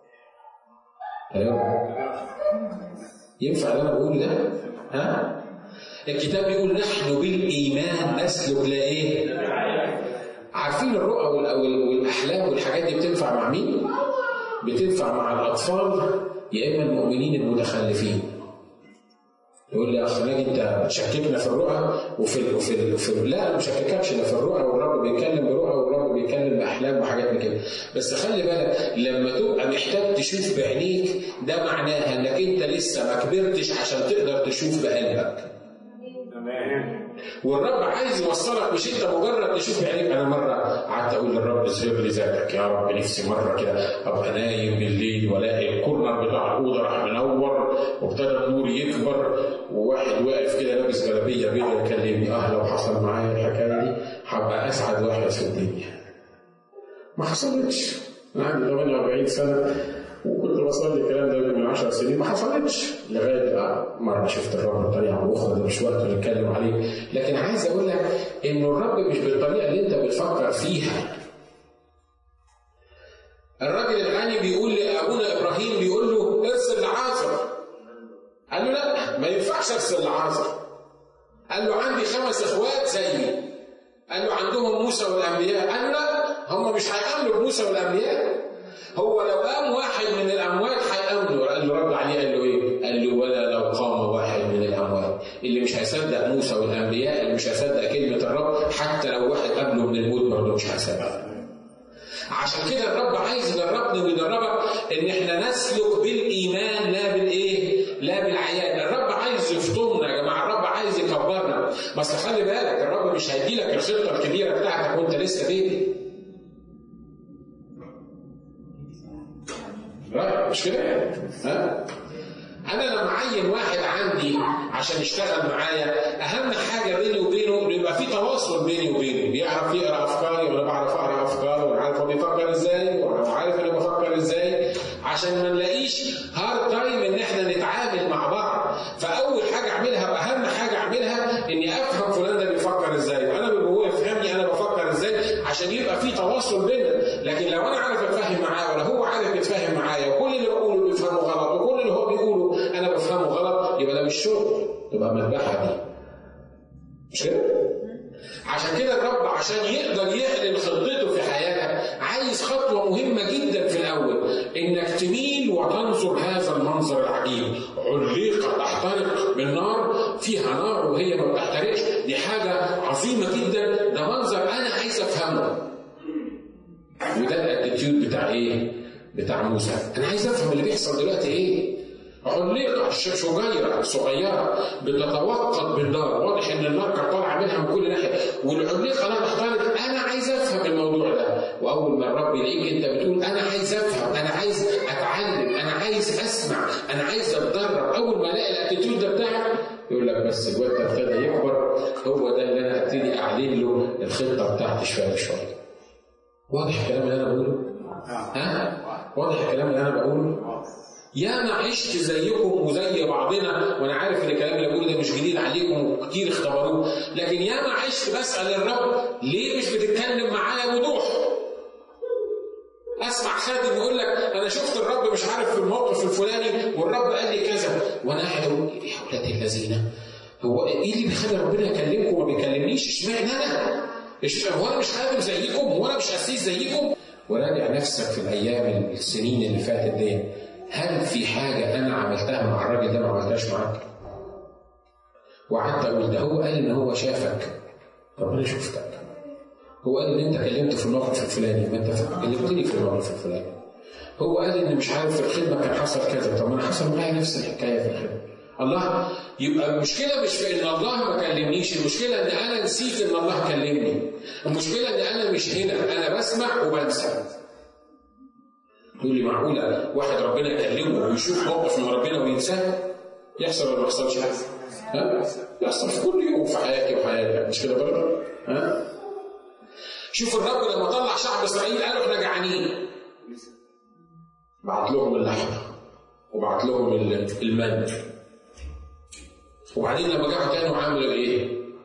ينفع اللي انا بقوله ده؟ ها؟ الكتاب بيقول نحن بالايمان نسلك لا ايه؟ عارفين الرؤى والاحلام والحاجات دي بتنفع مع مين؟ بتنفع مع الاطفال يا اما المؤمنين المتخلفين. يقول لي اخ ناجي انت بتشككنا في الرؤى وفي وفي, وفي لا انا ما بشكككش لا في الرؤى والرب بيتكلم برؤى والرب بيتكلم باحلام وحاجات من كده بس خلي بالك لما تبقى محتاج تشوف بعينيك ده معناها انك انت لسه ما كبرتش عشان تقدر تشوف بقلبك والرب عايز يوصلك مش انت مجرد تشوف بعينيك انا مره قعدت اقول للرب اظهر لي ذاتك يا رب نفسي مره كده ابقى نايم بالليل والاقي الكورنر بتاع الاوضه راح منور وابتدى النور يكبر وواحد واقف كده لابس جلابيه بيضاء يكلمني اه لو حصل معايا الحكايه دي هبقى اسعد واحد في الدنيا. ما حصلتش انا عندي 48 سنه وكنت بصلي الكلام ده من 10 سنين ما حصلتش لغايه مره شفت الرب بطريقه او اخرى ده مش وقت نتكلم عليه لكن عايز اقول لك ان الرب مش بالطريقه اللي انت بتفكر فيها الراجل الغني بيقول لابونا ابراهيم بيقول له ارسل لعازر قال له لا ما ينفعش ارسل لعازر قال له عندي خمس اخوات زيي قال له عندهم موسى والانبياء قال له لا هم مش هيامنوا بموسى والانبياء هو لو قام واحد من الاموات هيامنوا قال له رد عليه قال له ايه؟ قال له ولا لو قام واحد من الاموات اللي مش هيصدق موسى والانبياء اللي مش هيصدق كلمه الرب حتى لو واحد قبله من الموت برضه مش هيصدق عشان كده الرب عايز يدربني ويدربك ان احنا نسلك بالايمان لا بالايه؟ لا بالعيان، الرب عايز يفطمنا يا جماعه، الرب عايز يكبرنا، بس خلي بالك الرب مش هيديلك الخطه الكبيره بتاعتك وانت لسه بيبي. مش كده؟ ها؟ انا لما اعين واحد عندي عشان يشتغل معايا اهم حاجه بيني وبينه انه يبقى في تواصل بيني وبينه بيعرف يقرا افكاري وانا بعرف اقرا افكاره وانا عارف هو بيفكر ازاي وانا عارف انا بفكر ازاي عشان ما نلاقيش هارد تايم ان احنا نتعامل مع بعض فاول حاجه اعملها واهم حاجه اعملها اني افهم فلان ده بيفكر ازاي وانا بيبقى هو يفهمني انا بفكر ازاي عشان يبقى في تواصل بيننا لكن لو انا عارف اتفاهم معاه ولا هو عارف يتفاهم معايا وكل اللي بقوله بيفهمه غلط وكل اللي هو بيقوله انا بفهمه غلط يبقى ده مش شغل تبقى مذبحه دي مش كده؟ عشان كده الرب عشان يقدر يعلن خطته في حياتك عايز خطوه مهمه جدا في الاول انك تميل وتنظر هذا المنظر العجيب عليقه تحترق بالنار فيها نار وهي ما بتحترقش دي حاجه عظيمه جدا ده منظر انا عايز افهمه وده الاتيتيود بتاع ايه؟ بتاع موسى انا عايز افهم اللي بيحصل دلوقتي ايه؟ عليقه شجيره صغيره بتتوقد بالنار واضح ان النار كانت طالعه منها من كل ناحيه والعليقه لا تختلط انا عايز افهم الموضوع ده واول ما الرب يلاقيك انت بتقول انا عايز افهم انا عايز اتعلم انا عايز اسمع انا عايز اتدرب اول ما الاقي الاتيتيود ده بتاعك يقول لك بس الواد ده ابتدى يكبر هو ده اللي انا ابتدي اعلن له الخطه بتاعتي شويه بشويه واضح الكلام اللي انا بقوله؟ ها؟ واضح الكلام اللي انا بقوله؟ يا ما عشت زيكم وزي بعضنا وانا عارف ان الكلام اللي بقوله ده مش جديد عليكم وكتير اختبروه لكن يا ما عشت بسال الرب ليه مش بتتكلم معايا وضوح؟ اسمع خادم يقول لك انا شفت الرب مش عارف في الموقف الفلاني والرب قال لي كذا وانا قاعد اقول ايه يا اولاد الذين هو ايه اللي بيخلي ربنا يكلمكم وما بيكلمنيش؟ اشمعنى انا؟ هو انا مش خادم زيكم؟ هو انا مش قسيس زيكم؟ وراجع نفسك في الايام السنين اللي فاتت دي هل في حاجة أنا عملتها مع الراجل ده ما عملتهاش معاك؟ وقعدت أقول ده هو قال إن هو شافك طب أنا شفتك هو قال إن أنت كلمته في الموقف الفلاني ما أنت كلمتني في الموقف الفلاني هو قال إن مش عارف في الخدمة كان حصل كذا طب ما أنا حصل معايا نفس الحكاية في الخدمة الله يبقى المشكلة مش في إن الله ما كلمنيش المشكلة إن أنا نسيت إن الله كلمني المشكلة إن أنا مش هنا أنا بسمع وبنسى تقول لي معقولة واحد ربنا يكلمه ويشوف موقف من ربنا وينساه؟ يحصل ولا ما يحصلش؟ ها؟ يحصل في كل يوم في حياتي وحياتك مش كده برضه؟ ها؟ شوف الرب لما طلع شعب اسرائيل قالوا احنا جعانين. بعت لهم اللحم وبعت لهم المن وبعدين لما جاعوا تاني عملوا ايه؟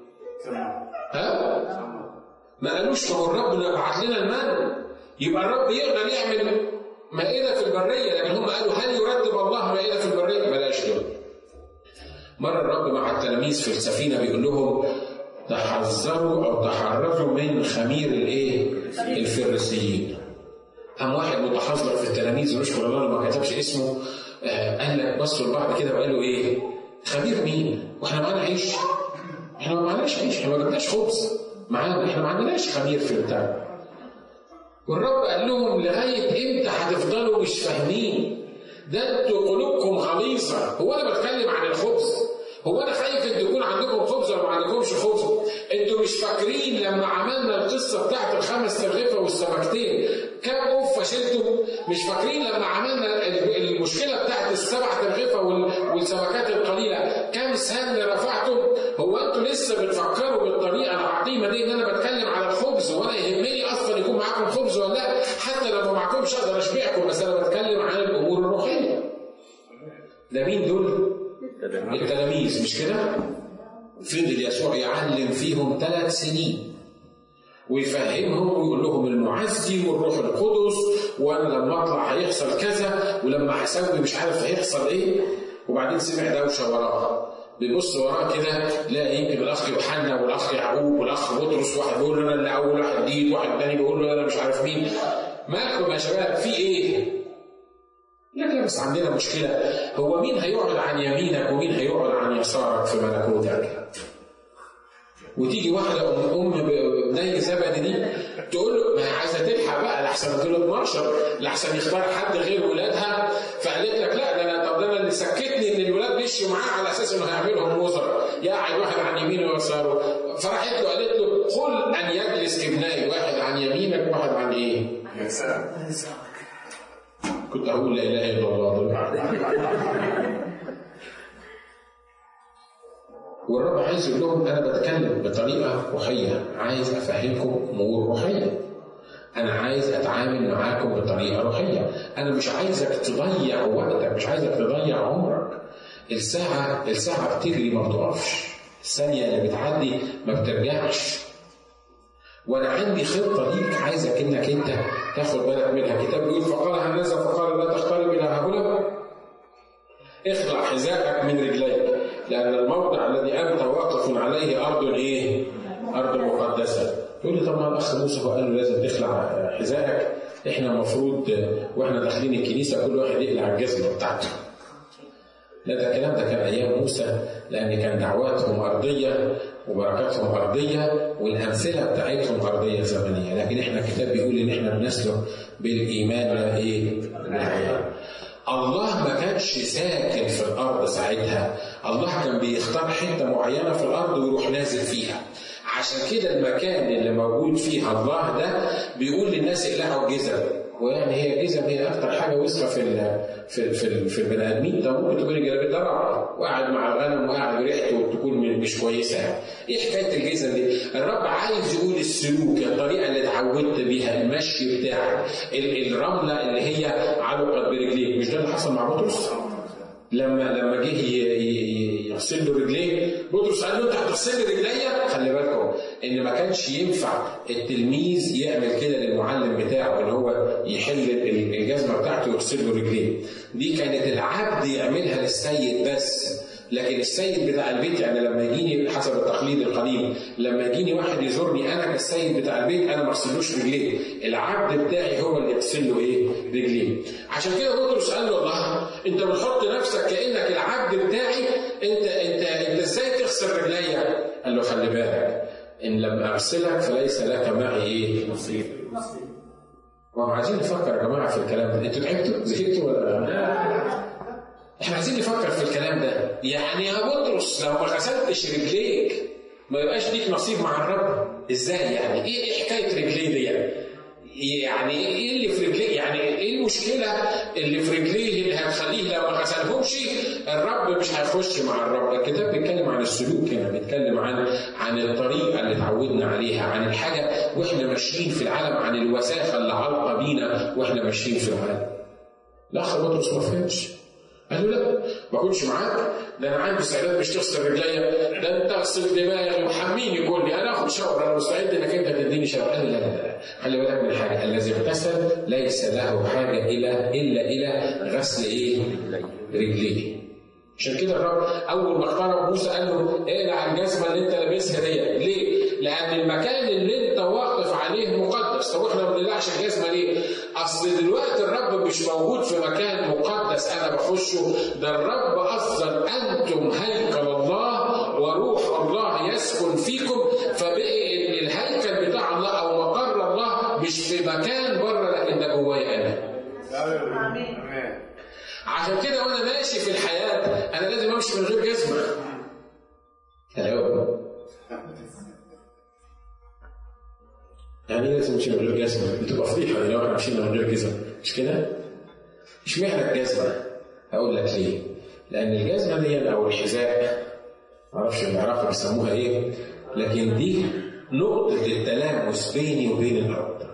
ها؟ ما قالوش ما هو الرب بعت لنا المن يبقى الرب يقدر يعمل مائدة في البرية لكن هم قالوا هل يرتب الله مائدة في البرية؟ بلاش دول مرة الرب مع التلاميذ في السفينة بيقول لهم تحذروا أو تحرزوا من خمير الإيه؟ الفريسيين. قام واحد متحذر في التلاميذ ونشكر الله ما كتبش اسمه آه قال لك بصوا لبعض كده وقالوا إيه؟ خمير مين؟ وإحنا معانا عيش؟ إحنا ما معناش عيش، إحنا ما جبناش خبز معانا، إحنا ما عندناش خمير في البتاع. والرب قال لهم لغاية إمتى هتفضلوا مش فاهمين؟ ده انتوا قلوبكم غليظه هو انا بتكلم عن الخبز هو انا خايف ان يكون عندكم خبز ولا ما عندكمش خبز انتوا مش فاكرين لما عملنا القصه بتاعت الخمس ترغيفه والسمكتين كام قفه شلتوا مش فاكرين لما عملنا المشكله بتاعت السبع ترغيفه والسمكات القليله كام سهم رفعتم هو انتوا لسه بتفكروا بالطريقه العقيمه دي ان انا بتكلم على الخبز وانا يهمني اصلا يكون معاكم خبز ولا لا حتى لو ما معكمش اقدر اشبعكم بس انا بتكلم عن الامور الروحيه ده مين دول؟ التلاميذ مش كده؟ فضل يسوع يعلم فيهم ثلاث سنين ويفهمهم ويقول لهم المعزي والروح القدس وانا لما اطلع هيحصل كذا ولما هسوي مش عارف هيحصل ايه وبعدين سمع دوشه وراه بيبص وراه كده لا يمكن الاخ يوحنا والاخ يعقوب والاخ بطرس واحد بيقول له انا اللي اول واحد جديد واحد تاني بيقول له انا مش عارف مين مالكم يا شباب في ايه؟ لا بس عندنا مشكله هو مين هيقعد عن يمينك ومين هيقعد عن يسارك في ملكوتك؟ وتيجي واحده ام ام بني زبدي دي تقول له ما هي عايزه تلحق بقى لحسن دول 12 لحسن يختار حد غير ولادها فقالت لك لا ده انا طب ده انا اللي سكتني ان الولاد مشوا معاه على اساس انه هيعملهم وزراء يقعد واحد عن يمينه ويساره فراحت له قالت له قل ان يجلس ابنائي واحد عن يمينك وواحد عن ايه؟ كنت اقول لا اله الا الله والرب عايز يقول لهم انا بتكلم بطريقه روحيه عايز افهمكم امور روحيه انا عايز اتعامل معاكم بطريقه روحيه انا مش عايزك تضيع وقتك مش عايزك تضيع عمرك الساعه الساعه بتجري ما بتقفش الثانيه اللي بتعدي ما بترجعش وانا عندي خطه ليك عايزك انك انت تاخد بالك منها كتاب بيقول فقال هنذا فقال لا تقترب الى هؤلاء اخلع حذاءك من رجليك لان الموضع الذي انت واقف عليه ارض ايه؟ ارض مقدسه تقول لي طب ما الاخ موسى هو قال له لازم تخلع حذائك احنا المفروض واحنا داخلين الكنيسه كل واحد يقلع الجزمه بتاعته لا ده الكلام ده كان ايام موسى لان كان دعواتهم ارضيه وبركاتهم ارضيه والامثله بتاعتهم ارضيه زمنيه لكن احنا الكتاب بيقول ان احنا بنسلك بالايمان لا ايه؟ بالحياه الله ما كانش ساكن في الارض ساعتها الله كان بيختار حته معينه في الارض ويروح نازل فيها عشان كده المكان اللي موجود فيه الله ده بيقول للناس اقلعوا الجزم ويعني هي الجزم هي اكتر حاجه وسخه في ال في ال في, ال في البني ادمين ده ممكن تكون الجلابيه ده وقاعد مع الغنم وقاعد بريحته تكون مش كويسه يعني. ايه حكايه الجزم دي؟ الرب عايز يقول السلوك الطريقه اللي اتعودت بيها المشي بتاعك الرمله اللي هي علقت برجليك مش ده اللي حصل مع بطرس؟ لما لما جه يغسل له رجليه بطرس قال له انت هتغسل لي رجليا خلي بالكم ان ما كانش ينفع التلميذ يعمل كده للمعلم بتاعه ان هو يحل الجزمه بتاعته ويغسل له رجليه دي كانت العبد يعملها للسيد بس لكن السيد بتاع البيت يعني لما يجيني حسب التقليد القديم لما يجيني واحد يزورني انا كالسيد بتاع البيت انا ما اغسلوش رجليه العبد بتاعي هو اللي يغسل له ايه رجليه عشان كده بطرس قال له الله انت بتحط نفسك كانك العبد بتاعي انت انت انت ازاي تغسل رجليا قال له خلي بالك ان لم اغسلك فليس لك معي ايه نصيب ما هو عايزين نفكر يا جماعه في الكلام ده انتوا تعبتوا زهقتوا ولا احنا عايزين نفكر في الكلام ده يعني يا بطرس لو ما غسلتش رجليك ما يبقاش ليك نصيب مع الرب ازاي يعني ايه ايه حكايه رجليه دي يعني يعني ايه اللي في رجليه يعني ايه المشكله اللي في رجليه اللي هتخليه لو ما غسلهمش الرب مش هيخش مع الرب الكتاب بيتكلم عن السلوك هنا بيتكلم عن عن الطريقه اللي اتعودنا عليها عن الحاجه واحنا ماشيين في العالم عن الوساخه اللي علقه بينا واحنا ماشيين في العالم الاخ بطرس ما فهمش قال له لا ما كنتش معاك ده انا عندي استعداد مش تغسل رجليا ده انت اغسل دماغي وحميني كلي انا اخد شاور انا مستعد انك انت تديني شاور قال لا لا لا خلي بالك من حاجه الذي اغتسل ليس له حاجه الى الا الى غسل ايه؟ رجليه عشان كده الرب اول ما اختار موسى قال له اقلع الجزمه اللي انت لابسها دي ليه؟ لان المكان اللي انت واقف عليه مقدس طب احنا ما بنقلعش الجزمه ليه؟ اصل دلوقتي الرب مش موجود في مكان مقدس انا بخشه ده الرب اصلا انتم هيكل الله وروح الله يسكن فيكم فبقي الهيكل بتاع الله او مقر الله مش في مكان بره لكن ده جوايا انا. عشان كده وانا ماشي في الحياه انا لازم امشي من غير جزمه. الو يعني ايه لازم امشي من غير جزمه؟ بتبقى فضيحه لو احنا ماشيين من غير جزمه مش كده؟ اشمعنى الجزمه؟ اقول لك ليه؟ لان الجزمه دي او الحذاء معرفش العراق بيسموها ايه لكن دي نقطة التلامس بيني وبين الأرض.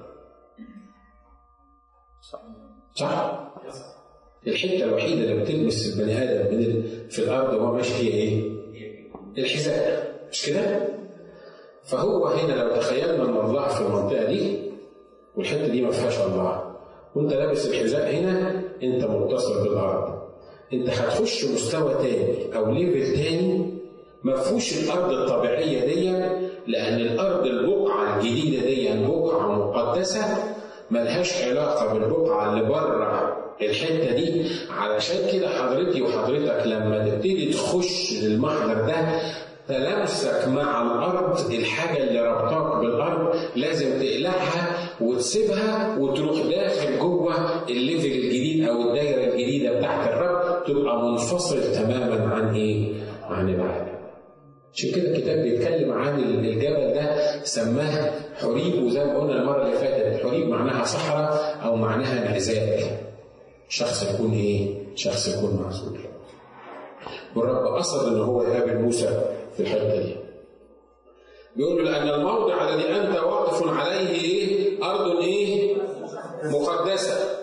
صح؟ الحته الوحيده اللي بتلمس البني ادم من في الارض وهو ماشي هي ايه؟ الحذاء مش كده؟ فهو هنا لو تخيلنا ان الله في المنطقه دي والحته دي ما فيهاش الله وانت لابس الحذاء هنا انت متصل بالارض انت هتخش مستوى تاني او ليفل تاني ما فيهوش الارض الطبيعيه دي لان الارض البقعه الجديده دي بقعه مقدسه ملهاش علاقه بالبقعه اللي بره الحته دي علشان كده حضرتي وحضرتك لما تبتدي تخش للمحضر ده تلامسك مع الارض الحاجه اللي ربطاك بالارض لازم تقلعها وتسيبها وتروح داخل جوه الليفل الجديد او الدايره الجديده بتاعت الرب تبقى منفصل تماما عن ايه؟ عن العالم. عشان كده الكتاب بيتكلم عن الجبل ده سماه حريب وزي ما قلنا المره اللي فاتت حريب معناها صحراء او معناها انعزال. شخص يكون ايه؟ شخص يكون معزول. والرب قصد ان هو يقابل موسى في الحته دي. بيقول له لان الموضع الذي انت واقف عليه ايه؟ ارض ايه؟ مقدسه.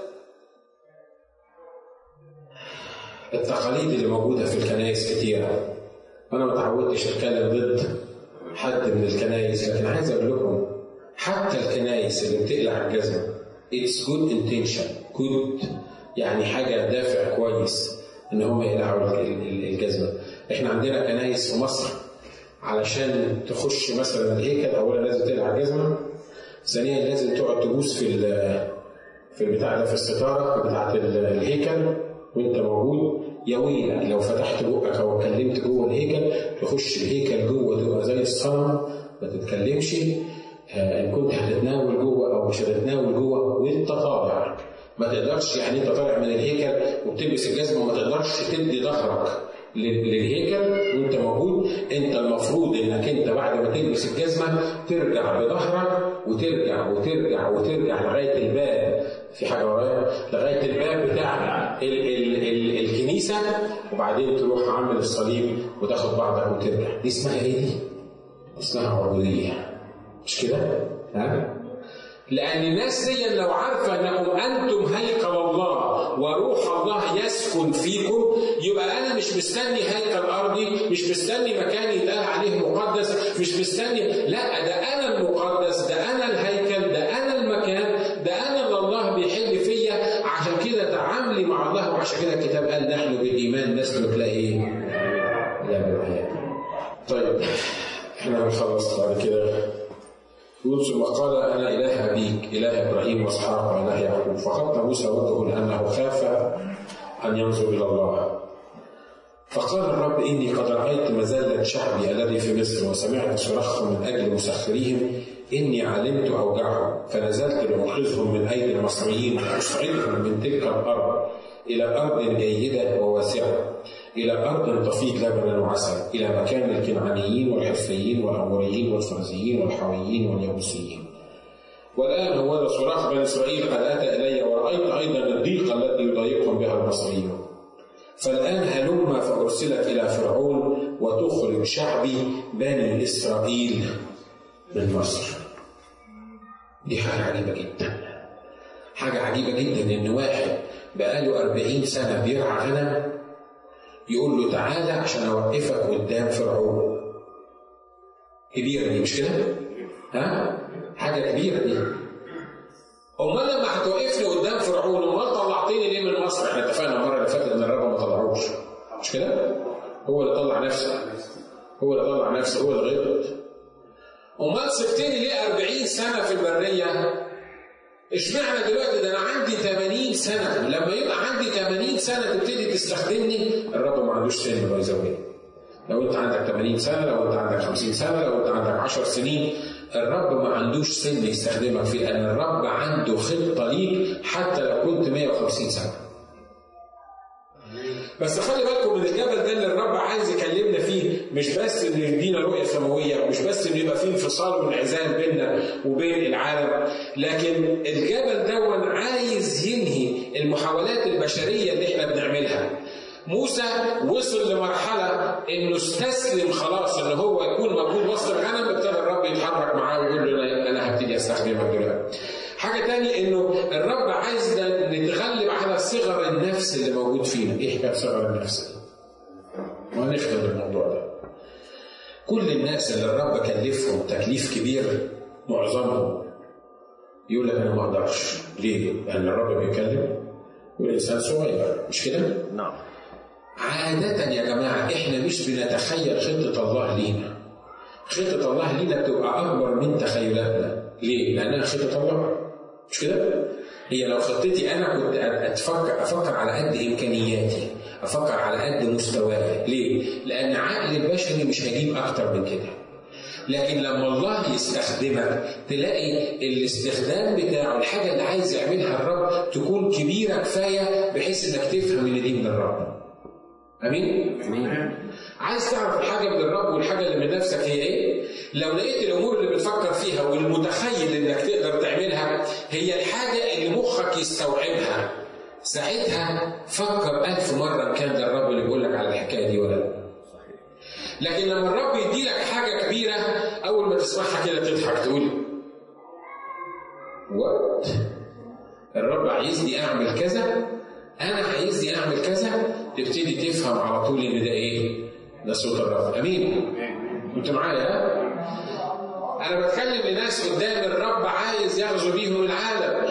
التقاليد اللي موجوده في الكنائس كتيره. انا ما تعودتش اتكلم ضد حد من الكنائس لكن عايز اقول لكم حتى الكنائس اللي بتقلع الجزمه اتس جود انتنشن جود يعني حاجه دافع كويس ان هم يقلعوا الجزمه احنا عندنا كنايس في مصر علشان تخش مثلا الهيكل اولا لازم تقلع الجزمه ثانيا لازم تقعد تبوس في في البتاع ده في الستاره بتاعت الهيكل وانت موجود يا ويلك لو فتحت بقك او اتكلمت جوه الهيكل تخش الهيكل جوه تبقى زي الصنم ما تتكلمش ان كنت هتتناول جوه او مش هتتناول جوه وانت طالع ما تقدرش يعني انت طالع من الهيكل وبتلبس الجزمه وما تقدرش تدي ظهرك للهيكل وانت موجود انت المفروض انك انت بعد ما تلبس الجزمه ترجع بظهرك وترجع وترجع وترجع لغايه الباب في حاجه ورايا لغايه الباب بتاع ال ال ال الكنيسه وبعدين تروح عامل الصليب وتاخد بعضك وترجع دي اسمها ايه دي؟ اسمها عبوديه مش كده؟ ها؟ لأن الناس دي لو عارفة أنكم أنتم هيكل الله وروح الله يسكن فيكم يبقى أنا مش مستني هيكل أرضي مش مستني مكان يتقال عليه مقدس مش مستني لا ده أنا المقدس ده أنا الهيكل ده أنا المكان ده أنا اللي الله بيحل فيا عشان كده تعاملي مع الله وعشان كده الكتاب قال نحن بالإيمان نسلك لا إيه؟ لا بالحياة طيب احنا هنخلص بعد كده يقول ثم قال انا اله ابيك اله ابراهيم واسحاق واله يعقوب فخط موسى وجهه لانه خاف ان ينظر الى الله فقال الرب اني قد رايت مزله شعبي الذي في مصر وسمعت صراخهم من اجل مسخريهم اني علمت اوجعهم فنزلت لانقذهم من ايدي المصريين واصعدهم من تلك الارض الى ارض جيده وواسعه إلى أرض تفيض لبنا وعسل إلى مكان الكنعانيين والحفيين والأموريين والفرزيين والحويين واليبوسيين والآن هو صراخ بني إسرائيل قد أتى إلي ورأيت أيضا الضيقة التي يضايقهم بها المصريون فالآن هلم فأرسلت إلى فرعون وتخرج شعبي بني إسرائيل من مصر دي حاجة عجيبة جدا حاجة عجيبة جدا إن واحد بقاله أربعين سنة بيرعى غنم يقول له تعالى عشان اوقفك قدام فرعون كبيره دي مش كده؟ ها؟ حاجه كبيره دي امال لما هتوقفني قدام فرعون امال طلعتني ليه من مصر؟ احنا اتفقنا المره اللي فاتت ان الرب ما طلعوش مش كده؟ هو اللي طلع نفسه هو اللي طلع نفسه هو اللي غلط امال سبتني ليه 40 سنه في البريه؟ اشمعنى دلوقتي ده انا عندي 80 سنه لما يبقى عندي 80 سنه تبتدي تستخدمني الرب ما عندوش سن باي ذا لو انت عندك 80 سنه لو انت عندك 50 سنه لو انت عندك 10 سنين الرب ما عندوش سن يستخدمك فيه لان الرب عنده خطه ليك حتى لو كنت 150 سنه بس خلي بالكم من الجبل ده اللي الرب عايز يكلمنا فيه مش بس انه يدينا رؤيه سماويه ومش بس انه يبقى فيه انفصال وانعزال بيننا وبين العالم لكن الجبل دون عايز ينهي المحاولات البشريه اللي احنا بنعملها موسى وصل لمرحلة إنه استسلم خلاص إن هو يكون موجود وسط الغنم ابتدى الرب يتحرك معاه ويقول له أنا هبتدي أستخدمك دلوقتي. حاجة تانية إنه الرب عايزنا نتغلب على صغر النفس اللي موجود فينا، إيه حكاية صغر النفس دي؟ وهنختم الموضوع ده. كل الناس اللي الرب كلفهم تكليف كبير معظمهم يقول لك أنا ما أقدرش، ليه؟ لأن الرب بيتكلم والإنسان صغير، مش كده؟ نعم عادة يا جماعة إحنا مش بنتخيل خطة الله لينا. خطة الله لينا بتبقى أكبر من تخيلاتنا. ليه؟ لأنها خطة الله. مش كده؟ هي لو خطتي أنا كنت أتفكر أفكر على قد إمكانياتي، أفكر على قد مستواي، ليه؟ لأن عقل البشري مش هيجيب أكتر من كده. لكن لما الله يستخدمك تلاقي الاستخدام بتاعه الحاجة اللي عايز يعملها الرب تكون كبيرة كفاية بحيث إنك تفهم إن دي من الرب. امين؟ امين عايز تعرف الحاجه من الرب والحاجه اللي من نفسك هي ايه؟ لو لقيت الامور اللي بتفكر فيها والمتخيل انك تقدر تعملها هي الحاجه اللي مخك يستوعبها ساعتها فكر ألف مرة إن كان ده الرب اللي بيقول لك على الحكاية دي ولا لا. لكن لما الرب يدي لك حاجة كبيرة أول ما تسمعها كده تضحك تقول وات الرب عايزني أعمل كذا انا عايزني اعمل كذا تبتدي تفهم على طول ان ده ايه؟ ده صوت الرب امين؟ انت معايا انا بتكلم لناس قدام الرب عايز يغزو بيهم العالم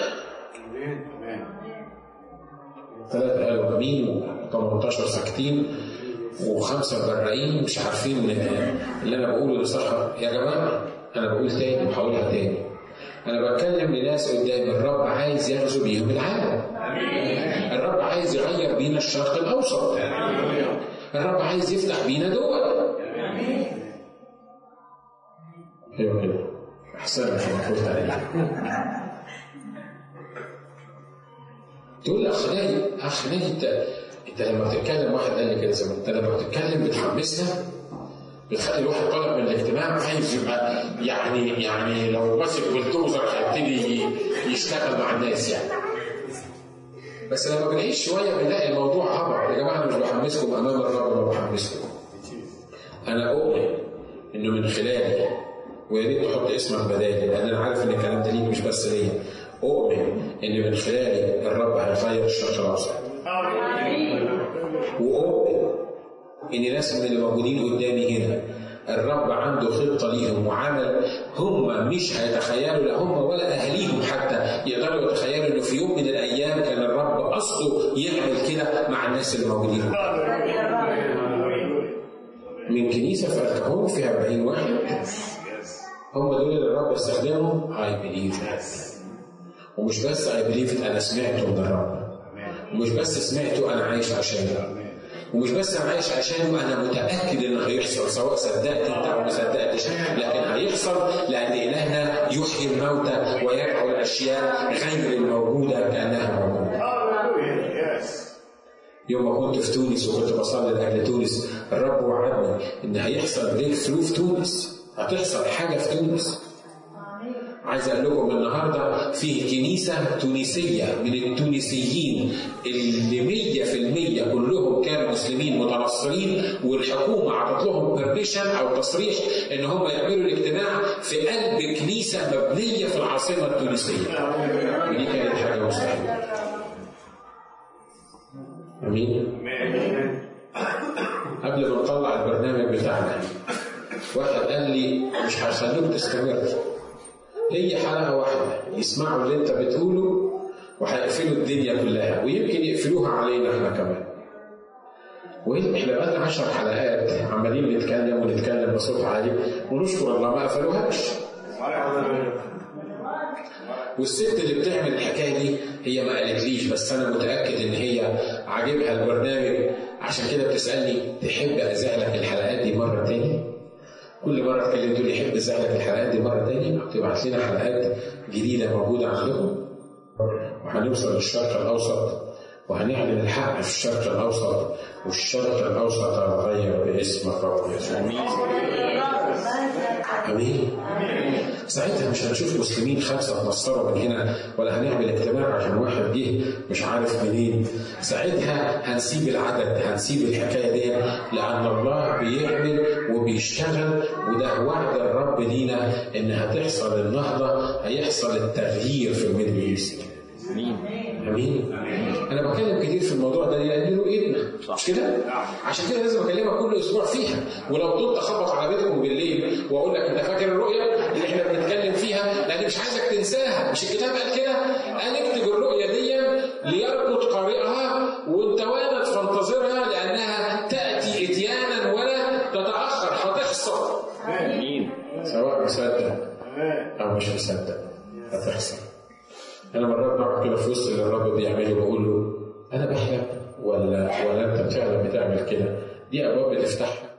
ثلاثة قالوا امين و18 ساكتين وخمسة مبرقين مش عارفين اللي انا بقوله ده صح يا جماعة انا بقول تاني بحاولها تاني انا بتكلم لناس قدام الرب عايز يغزو بيهم العالم الرب عايز يغير بينا الشرق الاوسط الرب عايز يفتح بينا دول ايوه كده احسن لك انا قلت عليك تقول لي اخ ناجي اخ ناجي انت انت لما بتتكلم واحد قال لي كده زمان انت لما بتتكلم بتحمسنا بتخلي الواحد طالع من الاجتماع عايز يبقى يعني يعني لو ماسك بلدوزر هيبتدي يشتغل مع الناس يعني بس لما بنعيش شويه بنلاقي الموضوع هبط يا جماعه انا مش بحمسكم امام الرب انا بحمسكم انا اؤمن انه من خلالي ويا ريت تحط اسمك بدالي لان انا عارف ان الكلام ده ليك مش بس ليا اؤمن ان من خلالي الرب هيغير الشرق الاوسط واؤمن ان ناس من اللي موجودين قدامي هنا الرب عنده خطة ليهم وعمل هم مش هيتخيلوا لا هم ولا أهليهم حتى يقدروا يتخيلوا إنه في يوم من الأيام كان الرب قصده يعمل كده مع الناس اللي موجودين من كنيسة في الكهون فيها 40 واحد هم دول اللي الرب استخدمهم I believe it ومش بس I believe it أنا سمعته من الرب ومش بس سمعته أنا عايش عشانه ومش بس انا عايش عشانه انا متاكد انه هيحصل سواء صدقت انت او ما صدقتش لكن هيحصل لان الهنا يحيي الموتى ويدعو الاشياء غير الموجوده كانها موجوده. يوم ما كنت في تونس وكنت بصلي لاجل تونس الرب وعدني ان هيحصل بريك ثرو في تونس هتحصل حاجه في تونس عايز اقول لكم النهارده في كنيسه تونسيه من التونسيين اللي 100% كلهم كانوا مسلمين متنصرين والحكومه اعطت لهم بيرميشن او تصريح ان هم يعملوا الاجتماع في قلب كنيسه مبنيه في العاصمه التونسيه. ودي كانت حاجه مستحيله. امين. قبل ما نطلع البرنامج بتاعنا واحد قال لي مش هخليك تستمر هي حلقه واحده يسمعوا اللي انت بتقوله وهيقفلوا الدنيا كلها ويمكن يقفلوها علينا احنا كمان واحنا بقالنا عشر حلقات عمالين نتكلم ونتكلم بصوت عالي ونشكر الله ما قفلوهاش والست اللي بتعمل الحكايه دي هي ما قالتليش بس انا متاكد ان هي عاجبها البرنامج عشان كده بتسالني تحب ازع لك الحلقات دي مره تاني؟ كل مره اتكلم تقول لي احب ازع لك الحلقات دي مره تاني تبعت لنا حلقات جديده موجوده عندكم وهنوصل للشرق الاوسط وهنعلن الحق في الشرق الاوسط والشرق الاوسط هيتغير باسم الرب يسوع امين ساعتها مش هنشوف مسلمين خمسه اتنصروا من هنا ولا هنعمل اجتماع عشان واحد جه مش عارف منين ساعتها هنسيب العدد هنسيب الحكايه دي لان الله بيعمل وبيشتغل وده وعد الرب لينا ان هتحصل النهضه هيحصل التغيير في الميدل ايست امين امين انا بتكلم كتير في الموضوع ده لان له ابنه مش كده عشان كده لازم اكلمك كل اسبوع فيها ولو طلت اخبط على بيتكم بالليل واقول لك انت فاكر الرؤيه اللي احنا بنتكلم فيها لان مش عايزك تنساها مش الكتاب قال كده قال اكتب الرؤيه دي ليربط قارئها وانت وانت فانتظرها لانها تاتي اتيانا ولا تتاخر هتحصل امين سواء مصدق او مش مصدق هتحصل انا مرات بقعد كده في وسط اللي الرب بيعمله بقول له انا بحلم ولا ولا انت فعلا بتعمل كده دي ابواب بتفتحها